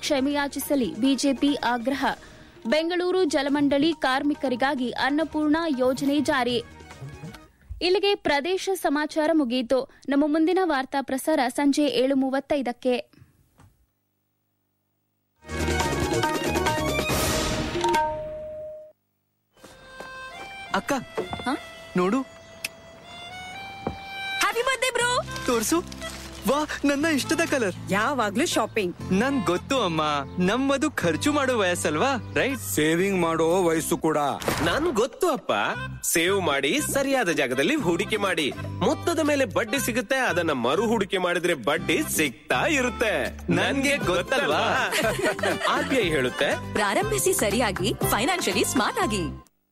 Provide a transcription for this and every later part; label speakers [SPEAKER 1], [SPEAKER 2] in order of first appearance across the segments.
[SPEAKER 1] ಕ್ಷಮೆಯಾಚಿಸಲಿ BJP ಆಗ್ರಹ ಬೆಂಗಳೂರು ಜಲಮಂಡಳಿ ಕಾರ್ಮಿಕರಿಗಾಗಿ ಅನ್ನಪೂರ್ಣ ಯೋಜನೆ ಜಾರಿ ಇಲ್ಲಿಗೆ ಪ್ರದೇಶ ಸಮಾಚಾರ ಮುಗಿಯಿತು ನಮ್ಮ ಮುಂದಿನ ವಾರ್ತಾ ಪ್ರಸಾರ ಸಂಜೆ ಏಳು ಮೂವತ್ತೈದಕ್ಕೆ
[SPEAKER 2] ಅಕ್ಕ ನೋಡು
[SPEAKER 3] ಹ್ಯಾಪಿ ಬರ್ತ್ಡೇ ಬ್ರೋ
[SPEAKER 2] ತೋರ್ಸು ವಾ ನನ್ನ ಇಷ್ಟದ ಕಲರ್
[SPEAKER 3] ಯಾವಾಗ್ಲೂ ಶಾಪಿಂಗ್
[SPEAKER 2] ನನ್ ಗೊತ್ತು ಅಮ್ಮ ನಮ್ಮದು ಖರ್ಚು ಮಾಡೋ ವಯಸ್ಸಲ್ವಾ ರೈಟ್
[SPEAKER 4] ಸೇವಿಂಗ್ ಮಾಡೋ ವಯಸ್ಸು ಕೂಡ
[SPEAKER 5] ನನ್ ಗೊತ್ತು ಅಪ್ಪ ಸೇವ್ ಮಾಡಿ ಸರಿಯಾದ ಜಾಗದಲ್ಲಿ ಹೂಡಿಕೆ ಮಾಡಿ ಮೊತ್ತದ ಮೇಲೆ ಬಡ್ಡಿ ಸಿಗುತ್ತೆ ಅದನ್ನ ಮರು ಹೂಡಿಕೆ ಮಾಡಿದ್ರೆ ಬಡ್ಡಿ ಸಿಗ್ತಾ ಇರುತ್ತೆ ನನ್ಗೆ ಗೊತ್ತಲ್ವಾ ಆರ್ ಬಿ ಐ ಹೇಳುತ್ತೆ
[SPEAKER 3] ಪ್ರಾರಂಭಿಸಿ ಸರಿಯಾಗಿ ಫೈನಾನ್ಷಿಯಲಿ ಸ್ಮಾರ್ಟ್ ಆಗಿ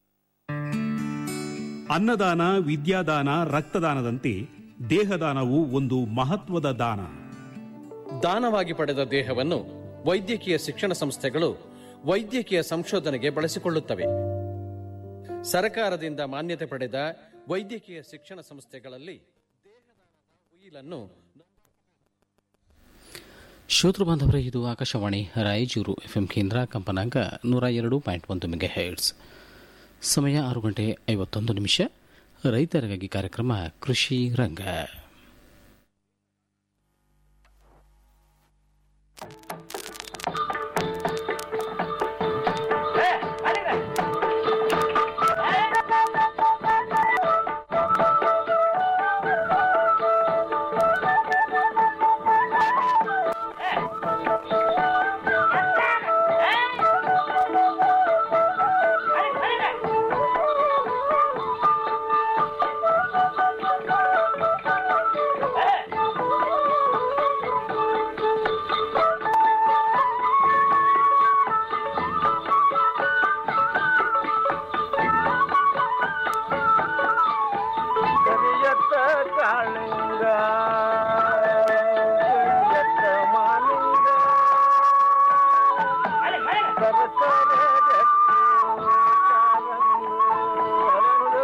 [SPEAKER 6] ಅನ್ನದಾನ ವಿದ್ಯಾದಾನ ರಕ್ತದಾನದಂತೆ ದೇಹದಾನವು ಒಂದು ಮಹತ್ವದ ದಾನ
[SPEAKER 7] ದಾನವಾಗಿ ಪಡೆದ ದೇಹವನ್ನು ವೈದ್ಯಕೀಯ ಶಿಕ್ಷಣ ಸಂಸ್ಥೆಗಳು ವೈದ್ಯಕೀಯ ಸಂಶೋಧನೆಗೆ ಬಳಸಿಕೊಳ್ಳುತ್ತವೆ ಸರ್ಕಾರದಿಂದ ಮಾನ್ಯತೆ ಪಡೆದ ವೈದ್ಯಕೀಯ ಶಿಕ್ಷಣ ಸಂಸ್ಥೆಗಳಲ್ಲಿ ಉಯಿಲನ್ನು
[SPEAKER 8] ಶ್ರೋತೃ ಬಾಂಧವರೇ ಇದು ಆಕಾಶವಾಣಿ ರಾಯಚೂರು ಎಫ್ಎಂ ಕೇಂದ್ರ ಕಂಪನಾಂಕ ನೂರ ಎರಡು ಪಾಯಿಂಟ್ ಒಂದು ಮೆಗಾ ಹೆಡ್ಸ್ ಸಮಯ ಆರು ಗಂಟೆ ಐವತ್ತೊಂದು ನಿಮಿಷ ರೈತರಿಗಾಗಿ ಕಾರ್ಯಕ್ರಮ ಕೃಷಿ ರಂಗ
[SPEAKER 9] ಕರಿಯತ್ತ ಕಾಳಿಂಗ ಕರಿಯತ್ತ ಮಾಲಿಂಗ ಸರಸರ ಗಟ್ಟಿ ಕಾರಂಗಿ ಹರಳು.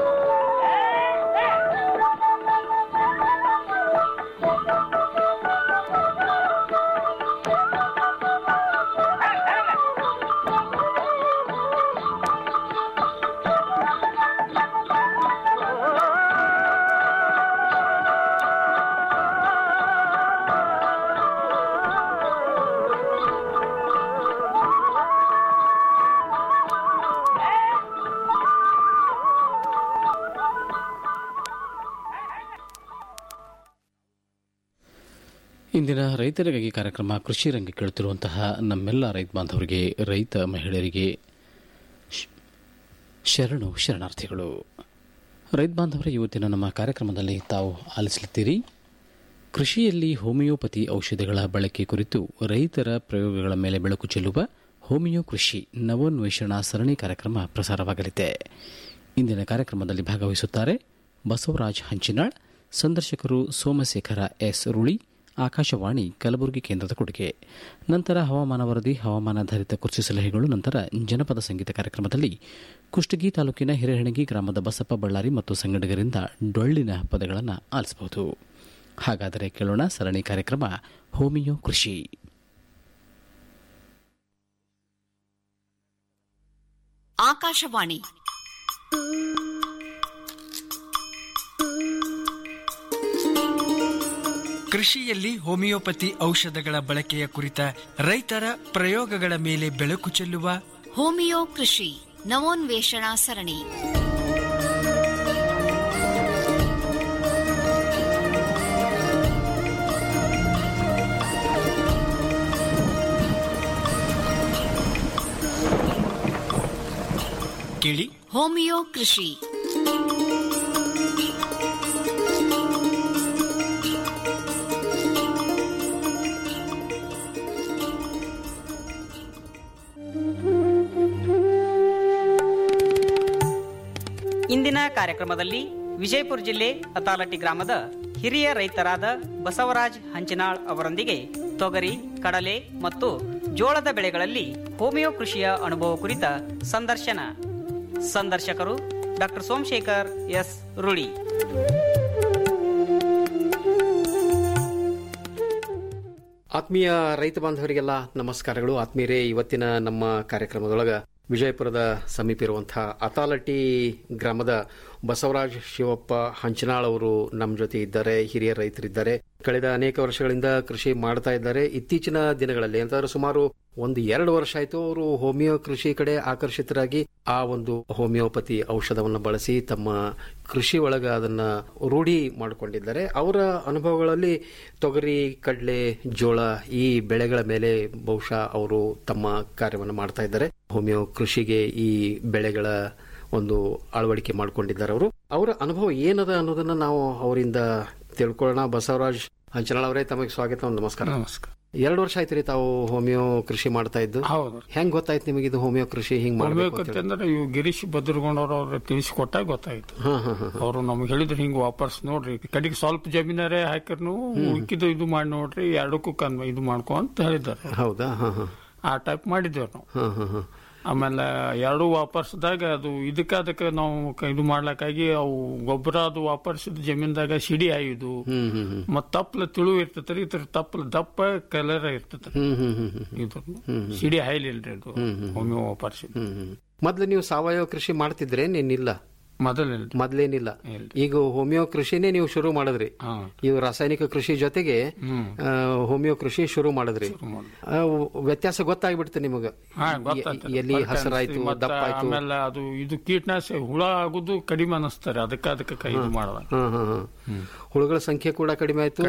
[SPEAKER 8] ಇಂದಿನ ರೈತರಿಗಾಗಿ ಕಾರ್ಯಕ್ರಮ ಕೃಷಿ ರಂಗ ಕೇಳುತ್ತಿರುವಂತಹ ನಮ್ಮೆಲ್ಲ ರೈತ ಬಾಂಧವರಿಗೆ ರೈತ ಮಹಿಳೆಯರಿಗೆ ಶ್- ಶರಣು ಶರಣಾರ್ಥಿಗಳು ರೈತ ಬಾಂಧವರ ಇವತ್ತಿನ ನಮ್ಮ ಕಾರ್ಯಕ್ರಮದಲ್ಲಿ ತಾವು ಆಲಿಸಲಿದ್ದೀರಿ ಕೃಷಿಯಲ್ಲಿ ಹೋಮಿಯೋಪತಿ ಔಷಧಿಗಳ ಬಳಕೆ ಕುರಿತು ರೈತರ ಪ್ರಯೋಗಗಳ ಮೇಲೆ ಬೆಳಕು ಚೆಲ್ಲುವ ಹೋಮಿಯೋ ಕೃಷಿ ನವೋನ್ವೇಷಣಾ ಸರಣಿ ಕಾರ್ಯಕ್ರಮ ಪ್ರಸಾರವಾಗಲಿದೆ ಇಂದಿನ ಕಾರ್ಯಕ್ರಮದಲ್ಲಿ ಭಾಗವಹಿಸುತ್ತಾರೆ ಬಸವರಾಜ್ ಹಂಚಿನಾಳ್ ಸಂದರ್ಶಕರು ಸೋಮಶೇಖರ ಎಸ್ ರುಳಿ ಆಕಾಶವಾಣಿ ಕಲಬುರಗಿ ಕೇಂದ್ರದ ಕೊಡುಗೆ ನಂತರ ಹವಾಮಾನ ವರದಿ ಹವಾಮಾನಾಧಾರಿತ ಕೃಷಿ ಸಲಹೆಗಳು ನಂತರ ಜನಪದ ಸಂಗೀತ ಕಾರ್ಯಕ್ರಮದಲ್ಲಿ ಕುಷ್ಟಗಿ ತಾಲೂಕಿನ ಹಿರೇಹಣಗಿ ಗ್ರಾಮದ ಬಸಪ್ಪ ಬಳ್ಳಾರಿ ಮತ್ತು ಸಂಗಡಿಗರಿಂದ ಡೊಳ್ಳಿನ ಪದಗಳನ್ನು ಆಲಿಸಬಹುದು ಹಾಗಾದರೆ ಕೇಳೋಣ ಸರಣಿ ಕಾರ್ಯಕ್ರಮ ಹೋಮಿಯೋ ಕೃಷಿ
[SPEAKER 10] ಆಕಾಶವಾಣಿ
[SPEAKER 11] ಕೃಷಿಯಲ್ಲಿ ಹೋಮಿಯೋಪತಿ ಔಷಧಗಳ ಬಳಕೆಯ ಕುರಿತ ರೈತರ ಪ್ರಯೋಗಗಳ ಮೇಲೆ ಬೆಳಕು ಚೆಲ್ಲುವ
[SPEAKER 10] ಹೋಮಿಯೋ ಕೃಷಿ ನವೋನ್ವೇಷಣಾ ಸರಣಿ
[SPEAKER 11] ಕೇಳಿ
[SPEAKER 10] ಹೋಮಿಯೋ ಕೃಷಿ
[SPEAKER 12] ಇಂದಿನ ಕಾರ್ಯಕ್ರಮದಲ್ಲಿ ವಿಜಯಪುರ ಜಿಲ್ಲೆ ಅತಾಲಟಿ ಗ್ರಾಮದ ಹಿರಿಯ ರೈತರಾದ ಬಸವರಾಜ್ ಹಂಚಿನಾಳ್ ಅವರೊಂದಿಗೆ ತೊಗರಿ ಕಡಲೆ ಮತ್ತು ಜೋಳದ ಬೆಳೆಗಳಲ್ಲಿ ಹೋಮಿಯೋ ಕೃಷಿಯ ಅನುಭವ ಕುರಿತ ಸಂದರ್ಶನ ಸಂದರ್ಶಕರು ಡಾಕ್ಟರ್ ಸೋಮಶೇಖರ್ ಎಸ್ ರುಳಿ
[SPEAKER 7] ಆತ್ಮೀಯ ರೈತ ಬಾಂಧವರಿಗೆಲ್ಲ ನಮಸ್ಕಾರಗಳು ಆತ್ಮೀಯರೇ ಇವತ್ತಿನ ನಮ್ಮ ಕಾರ್ಯಕ್ರಮದೊಳಗ ವಿಜಯಪುರದ ಸಮೀಪ ಇರುವಂತಹ ಅತಾಲಟಿ ಗ್ರಾಮದ ಬಸವರಾಜ್ ಶಿವಪ್ಪ ಹಂಚನಾಳ್ ಅವರು ನಮ್ಮ ಜೊತೆ ಇದ್ದಾರೆ ಹಿರಿಯ ರೈತರಿದ್ದಾರೆ ಕಳೆದ ಅನೇಕ ವರ್ಷಗಳಿಂದ ಕೃಷಿ ಮಾಡ್ತಾ ಇದ್ದಾರೆ ಇತ್ತೀಚಿನ ದಿನಗಳಲ್ಲಿ ಅಂತಂದ್ರೆ ಸುಮಾರು ಒಂದು ಎರಡು ವರ್ಷ ಆಯ್ತು ಅವರು ಹೋಮಿಯೋ ಕೃಷಿ ಕಡೆ ಆಕರ್ಷಿತರಾಗಿ ಆ ಒಂದು ಹೋಮಿಯೋಪತಿ ಔಷಧವನ್ನು ಬಳಸಿ ತಮ್ಮ ಕೃಷಿ ಒಳಗ ಅದನ್ನ ರೂಢಿ ಮಾಡಿಕೊಂಡಿದ್ದಾರೆ ಅವರ ಅನುಭವಗಳಲ್ಲಿ ತೊಗರಿ ಕಡಲೆ ಜೋಳ ಈ ಬೆಳೆಗಳ ಮೇಲೆ ಬಹುಶಃ ಅವರು ತಮ್ಮ ಕಾರ್ಯವನ್ನು ಮಾಡ್ತಾ ಇದ್ದಾರೆ ಹೋಮಿಯೋ ಕೃಷಿಗೆ ಈ ಬೆಳೆಗಳ ಒಂದು ಅಳವಡಿಕೆ ಮಾಡಿಕೊಂಡಿದ್ದಾರೆ ಅವರು ಅವರ ಅನುಭವ ಏನದ ಅನ್ನೋದನ್ನ ನಾವು ಅವರಿಂದ ತಿಳ್ಕೊಳ್ಳೋಣ ಬಸವರಾಜ್ ಹಂಚನಾಳ್ ಅವರೇ ತಮಗೆ ಸ್ವಾಗತ ನಮಸ್ಕಾರ
[SPEAKER 13] ನಮಸ್ಕಾರ
[SPEAKER 7] ಎರಡು ವರ್ಷ ಆಯ್ತು ರೀ ತಾವು ಹೋಮಿಯೋ ಕೃಷಿ ಮಾಡ್ತಾ ಇದ್ದು
[SPEAKER 13] ಹೌದು
[SPEAKER 7] ಹೆಂಗ್ ಗೊತ್ತಾಯ್ತು ನಿಮಗೆ ಇದು ಹೋಮಿಯೋ ಕೃಷಿ ಹಿಂಗ್ ಮಾಡ್ಬೇಕು ಅಂತ
[SPEAKER 13] ಮಾಡ್ಬೇಕಂತ
[SPEAKER 7] ಹೇಳಿ?
[SPEAKER 13] ಅಂದ್ರೆ ಇವು ಗಿರೀಶ್ ಬದ್ರಗೊಂಡವ್ರು ಅವ್ರು ತಿಳಿಸಿಕೊಟ್ಟಾಗ ಗೊತ್ತಾಯ್ತು
[SPEAKER 7] ಹಾ, ಹಾ, ಹಾ.
[SPEAKER 13] ಅವರು ನಮ್ಗೆ ಹೇಳಿದ್ರು ಹಿಂಗ್ ವಾಪಸ್ ನೋಡ್ರಿ ಕಡೆಗೆ ಸ್ವಲ್ಪ ಜಮೀನಾರೇ ಹಾಕಿರ್ನು ಉಕ್ಕಿದ್ದು ಇದು ಮಾಡಿ ನೋಡ್ರಿ ಎರಡಕ್ಕೂ ಕನ್ ಇದು ಮಾಡ್ಕೊ ಅಂತ ಹೇಳಿದ್ದಾರೆ
[SPEAKER 7] ಹೌದಾ ಹಾ ಹಾ
[SPEAKER 13] ಆ ಟೈಪ್ ಮಾಡಿದ್ದೇವೆ ನಾವು
[SPEAKER 7] ಹಾ ಹಾ ಹಾ
[SPEAKER 13] ಆಮೇಲೆ ಎರಡು ವಾಪರ್ಸ್ದಾಗ ಅದು ಇದಕ್ಕೆ ಅದಕ್ಕೆ ನಾವು ಕ- ಇದು ಮಾಡ್ಲಕ್ಕಾಗಿ ಅವು ಗೊಬ್ಬರ ಅದು ವಾಪರ್ಸಿದ ಜಮೀನ್ದಾಗ ಸಿಡಿ ಆಯ್ದು
[SPEAKER 7] ಹ್ಮ್ ಹ್ಮ್ ಹ್ಮ್
[SPEAKER 13] ಮತ್ ತಪ್ಪಲ ತಿಳು ಇರ್ತೈತ್ರಿ ಇದ್ರ ತಪ್ಪಲ ದಪ್ಪ ಕಲರ್ ಇರ್ತೈತ್ರಿ
[SPEAKER 7] ಹ್ಮ್ ಹ್ಮ್ ಹ್ಮ್ ಹ್ಮ್
[SPEAKER 13] ಇದು
[SPEAKER 7] ಹ್ಮ್.
[SPEAKER 13] ಸಿಡಿ ಹಾಯ್ಲಿಲ್ರಿ ಅದು
[SPEAKER 7] ಹ್ಮ್ ಹ್ಮ್.
[SPEAKER 13] ಹೋಮಿಯೋ ವಾಪರ್ಸಿದ್
[SPEAKER 7] ಹ್ಮ್ ಹ್ಮ್ ಮೊದ್ಲು ನೀವು ಸಾವಯವ ಕೃಷಿ ಮಾಡ್ತಿದ್ರೆ ನೀನಿಲ್ಲ
[SPEAKER 13] ಮೊದಲಿಲ್ರಿ
[SPEAKER 7] ಮೊದ್ಲೇನಿಲ್ಲ ಈಗ ಹೋಮಿಯೋ ಕೃಷಿನೇ ನೀವು ಶುರು ಮಾಡಿದ್ರಿ
[SPEAKER 13] ಹಾ.
[SPEAKER 7] ಇವು ರಾಸಾಯನಿಕ ಕೃಷಿ ಜೊತೆಗೆ
[SPEAKER 13] ಹ್ಮ್.
[SPEAKER 7] ಆ, ಹೋಮಿಯೋ ಕೃಷಿ ಶುರು ಮಾಡಿದ್ರಿ ಆ, ವ್ಯತ್ಯಾಸ ಗೊತ್ತಾಗ್ಬಿಡ್ತು ನಿಮಗ
[SPEAKER 13] ಹಾ
[SPEAKER 7] ಎ-
[SPEAKER 13] ಗೊತ್ತಾಯ್ತು
[SPEAKER 7] ಎಲ್ಲಿ ಹಸರಾಯ್ತು
[SPEAKER 13] ಮತ್ತೆ
[SPEAKER 7] ದಪ್ಪ ಆಯ್ತು
[SPEAKER 13] ಆಮೇಲೆ ಅದು ಇದು ಕೀಟನಾಶಕ ಹುಳ ಆಗುದು ಕಡಿಮೆ ಅನಿಸ್ತಾರೆ ಅದಕ್ಕೆ ಅದಕ್ಕೆ ಕೈ ಇದು ಮಾಡದ
[SPEAKER 7] ಹಾ, ಹಾ, ಹಾ. ಹುಳುಗಳ ಸಂಖ್ಯೆ ಕೂಡ ಕಡಿಮೆ ಆಯ್ತು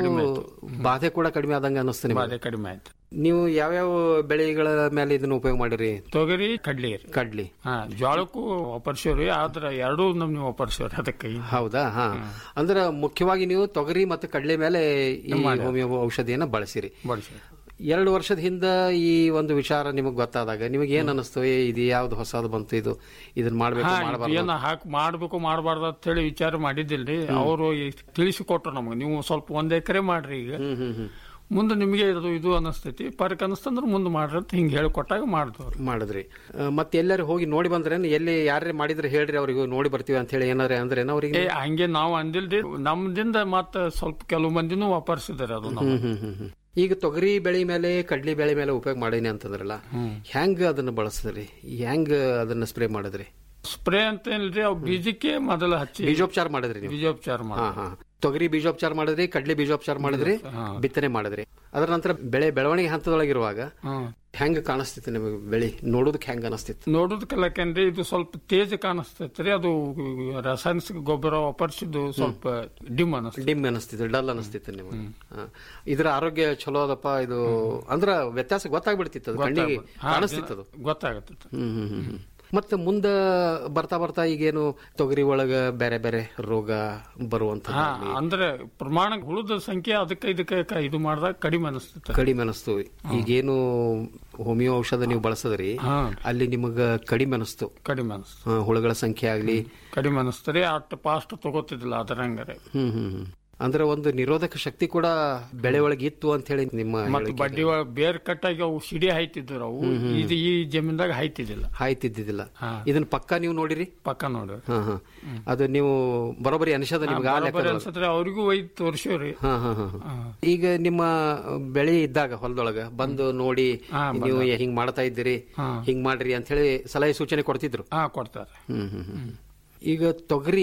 [SPEAKER 7] ಬಾಧೆ ಕೂಡ ಕಡಿಮೆ ಆದಂಗ ಅನಿಸ್ತು ನಿಮಗೆ
[SPEAKER 13] ಬಾಧೆ ಕಡಿಮೆ ಆಯ್ತು
[SPEAKER 7] ನೀವು ಯಾವ್ಯಾವ ಬೆಳೆಗಳ ಮೇಲೆ ಇದನ್ನ ಉಪಯೋಗ ಮಾಡಿರಿ
[SPEAKER 13] ತೊಗರಿ ಕಡ್ಲಿ ರೀ
[SPEAKER 7] ಕಡ್ಲಿ
[SPEAKER 13] ಹಾ ಜೋಳಕ್ಕೂ ವಾಪರ್ಸೇವ್ರಿ ಆದ್ರ ಎರಡೂ ನಮ್ನಿ ವಾಪರ್ಸೇವ್ರಿ ಅದಕ್ಕೆ
[SPEAKER 7] ಹೌದಾ ಹಾ ಅಂದ್ರ ಮುಖ್ಯವಾಗಿ ನೀವು ತೊಗರಿ ಮತ್ತು ಕಡಲೆ ಮೇಲೆ ಈ
[SPEAKER 13] ಮಾಡಿ.
[SPEAKER 7] ಹೋಮಿಯೋ ಔಷಧಿಯನ್ನ ಬಳಸಿರಿ
[SPEAKER 13] ಬಳಸಿ
[SPEAKER 7] ಎರಡು ವರ್ಷದ ಹಿಂದ ಈ ಒಂದು ವಿಚಾರ ನಿಮಗೆ ಗೊತ್ತಾದಾಗ ನಿಮಗೆ ಏನ್ ಅನಿಸ್ತು ಏ, ಇದು ಯಾವ್ದು ಹೊಸದು ಬಂತು ಇದು ಇದನ್ನ ಮಾಡ್ಬೇಕು
[SPEAKER 13] ಹಾ
[SPEAKER 7] ಮಾಡಬಾರ್ದು
[SPEAKER 13] ಏನ ಹಾಕ್ ಮಾಡ್ಬೇಕು ಮಾಡಬಾರ್ದು ಅಂತ ಹೇಳಿ ವಿಚಾರ ಮಾಡಿದ್ದಿಲ್ರಿ ಅವರು ತಿಳಿಸಿಕೊಟ್ರು ನಮ್ಗೆ ನೀವು ಸ್ವಲ್ಪ ಒಂದ್ ಎಕರೆ ಮಾಡ್ರಿ ಈಗ ಮುಂದೆ ನಿಮಗೆ ಇದು ಇದು ಅನಸ್ತೈತಿ ಪರಕ್ ಅನಸ್ತಂದ್ರ ಮುಂದೆ ಮಾಡ್ರಿ ಅಂತ ಹಿಂಗ್ ಹೇಳಿಕೊಟ್ಟಾಗ ಮಾಡಿದ್ವಿ
[SPEAKER 7] ಮಾಡಿದ್ರಿ ಆ, ಮತ್ತೆ ಎಲ್ಲರೂ ಹೋಗಿ ನೋಡಿ ಬಂದ್ರೇನು ಎಲ್ಲಿ ಯಾರೇ ಮಾಡಿದ್ರೆ ಹೇಳ್ರಿ ಅವ್ರಿಗೆ ನೋಡಿ ಬರ್ತೀವಿ ಅಂತ ಹೇಳಿ ಏನಾರ ಅಂದ್ರೆ ಅವ್ರಿಗೆ
[SPEAKER 13] ಏ ಹಂಗೆ ನಾವು ಅಂದಿಲ್ರಿ ನಮ್ದಿಂದ ಮತ್ತ ಸ್ವಲ್ಪ ಕೆಲವು ಮಂದಿನೂ ವಾಪರ್ಸಿದಾರೆ ಅದು ನಾವು
[SPEAKER 7] ಹ್ಮ್, ಹ್ಮ್, ಹ್ಮ್, ಹ್ಮ್. ಈಗ ತೊಗರಿ ಬೆಳೆ ಮೇಲೆ ಕಡ್ಲಿ ಬೆಳೆ ಮೇಲೆ ಉಪಯೋಗ ಮಾಡೀನಿ ಅಂತಂದ್ರಲ್ಲ ಹೆಂಗ್ ಅದನ್ನ ಬಳಸಿದ್ರಿ ಹೆಂಗ್ ಅದನ್ನ ಸ್ಪ್ರೇ ಮಾಡಿದ್ರಿ
[SPEAKER 13] ಸ್ಪ್ರೇ ಅಂತ ಏನಿಲ್ರಿ ಅವು ಬೀಜಕ್ಕೆ ಮೊದಲ ಹಚ್ಚಿ
[SPEAKER 7] ಬೀಜೋಪಚಾರ ಮಾಡಿದ್ರಿ ನೀವು
[SPEAKER 13] ಬೀಜೋಪಚಾರ
[SPEAKER 7] ಹಾ
[SPEAKER 13] ಮಾಡಿ
[SPEAKER 7] ಹಾ ತೊಗರಿ ಬೀಜೋಪಚಾರ ಮಾಡಿದ್ರಿ ಕಡ್ಲಿ ಬೀಜೋಪಚಾರ ಮಾಡಿದ್ರಿ
[SPEAKER 13] ಹಾ.
[SPEAKER 7] ಬಿತ್ತನೆ ಮಾಡಿದ್ರಿ ಅದರ ನಂತರ ಬೆಳೆ ಬೆಳವಣಿಗೆ ಹಂತದೊಳಗಿರುವಾಗ
[SPEAKER 13] ಹ್ಮ್.
[SPEAKER 7] ಹೆಂಗ್ ಕಾಣಿಸ್ತಿತ್ತು ನಿಮಗೆ ಬೆಳೆ ನೋಡೋದಕ್ಕೆ ಹೆಂಗ್ ಅನಿಸ್ತಿತ್ತು
[SPEAKER 13] ನೋಡುದಕ್ಕೆಲ್ಲಕೇನ್ರಿ ಇದು ಸ್ವಲ್ಪ ತೇಜ್ ಕಾಣಿಸ್ತೈತ್ರಿ ಅದು ರಾಸಾಯನಿಕ ಗೊಬ್ಬರ ವಾಪರ್ಸಿದ್ದು ಸ್ವಲ್ಪ ಡಿಮ್ ಅನಿಸ್ತೈತಿ
[SPEAKER 7] ಡಿಮ್ ಅನಿಸ್ತಿತ್ತು ಡಲ್ ಅನಿಸ್ತಿತ್ತು ನಿಮಗೆ ಹಾ. ಇದ್ರ ಆರೋಗ್ಯ ಚಲೋ ಅದಪ್ಪ ಇದು ಅಂದ್ರ ವ್ಯತ್ಯಾಸ ಗೊತ್ತಾಗ್ಬಿಡ್ತಿತ್ತು ಅದು ಕಣ್ಣಿಗೆ ಕಾಣಿಸ್ತಿತ್ತು ಅದು
[SPEAKER 13] ಗೊತ್ತಾಗತ್ತೆ
[SPEAKER 7] ಹ್ಮ್ ಹ್ಮ್ ಹ್ಮ್ ಹ್ಮ್. ಮತ್ತೆ ಮುಂದ ಬರ್ತಾ ಬರ್ತಾ ಈಗೇನು ತೊಗರಿ ಒಳಗ ಬೇರೆ ಬೇರೆ ರೋಗ ಬರುವಂತ
[SPEAKER 13] ಹಾ ಅಂದ್ರೆ ಪ್ರಮಾಣ ಹುಳುದ ಸಂಖ್ಯೆ ಅದಕ್ಕೆ ಇದಕ್ಕೆ ಕ- ಇದು ಮಾಡಿದಾಗ ಕಡಿಮೆ ಅನಿಸ್ತೈತೆ
[SPEAKER 7] ಕಡಿಮೆ ಅನಿಸ್ತು ಈಗೇನು ಹೋಮಿಯೋ ಔಷಧ ನೀವು ಬಳಸದ್ರಿ
[SPEAKER 13] ಹಾ.
[SPEAKER 7] ಅಲ್ಲಿ ನಿಮಗ ಕಡಿಮೆ ಅನಿಸ್ತು
[SPEAKER 13] ಕಡಿಮೆ ಅನಿಸ್ತು
[SPEAKER 7] ಹಾ, ಹುಳುಗಳ ಸಂಖ್ಯೆ ಆಗ್ಲಿ
[SPEAKER 13] ಕಡಿಮೆ ಅನಿಸ್ತದೆ ಅಷ್ಟು ಫಾಸ್ಟ್ ತಗೋತಿದ್ದಿಲ್ಲ ಅದರಂಗರೆ
[SPEAKER 7] ಹ್ಮ್ ಹ್ಮ್ ಹ್ಮ್ ಅಂದ್ರೆ ಒಂದು ನಿರೋಧಕ ಶಕ್ತಿ ಕೂಡ ಬೆಳೆ ಒಳಗೆ ಇತ್ತು ಅಂತ ಹೇಳಿ ನಿಮ್ಮ
[SPEAKER 13] ಮತ್ತೆ
[SPEAKER 7] ಹೇಳಿಕೆ.
[SPEAKER 13] ಬಡ್ಡಿ ಒಳಗ್ ಬೇರ್ ಕಟ್ಟಾಗಿ ಅವು ಸಿಡಿ ಹಾಯ್ತಿದ್ರು ಅವು ಇದು ಈ ಜಮೀನ್ದಾಗ ಹಾಯ್ತಿದ್ದಿಲ್ಲ
[SPEAKER 7] ಹಾಯ್ತಿದ್ದಿಲ್ಲ
[SPEAKER 13] ಹಾ.
[SPEAKER 7] ಇದನ್ನ ಪಕ್ಕ ನೀವು ನೋಡಿರಿ
[SPEAKER 13] ಪಕ್ಕ ನೋಡಿ
[SPEAKER 7] ಹಾ ಹಾ ಅದು ನೀವು ಬರೋಬ್ಬರಿ ಅನಿಸದ ನಿಮ್ಗೆ ಆ ಲೆಕ್ಕದೊಳಗೆ?
[SPEAKER 13] ಅನ್ಸತ್ರೆ ಅವ್ರಿಗೂ ಒಯ್ದು ತೋರ್ಸೇವ್ರಿ
[SPEAKER 7] ಹಾ, ಹಾ, ಹಾ, ಹಾ. ಈಗ ನಿಮ್ಮ ಬೆಳೆ ಇದ್ದಾಗ ಹೊಲದೊಳಗ ಬಂದು ನೋಡಿ
[SPEAKER 13] ಹಾ,
[SPEAKER 7] ನೀವು ಹಿಂಗ್ ಮಾಡ್ತಾ ಇದ್ದೀರಿ
[SPEAKER 13] ಹಾ.
[SPEAKER 7] ಹಿಂಗ್ ಮಾಡ್ರಿ ಅಂತ ಹೇಳಿ ಸಲಹೆ ಸೂಚನೆ ಕೊಡ್ತಿದ್ರು
[SPEAKER 13] ಹಾ ಕೊಡ್ತಾರೆ
[SPEAKER 7] ಹ್ಮ್, ಹ್ಮ್, ಹ್ಮ್. ಈಗ ತೊಗರಿ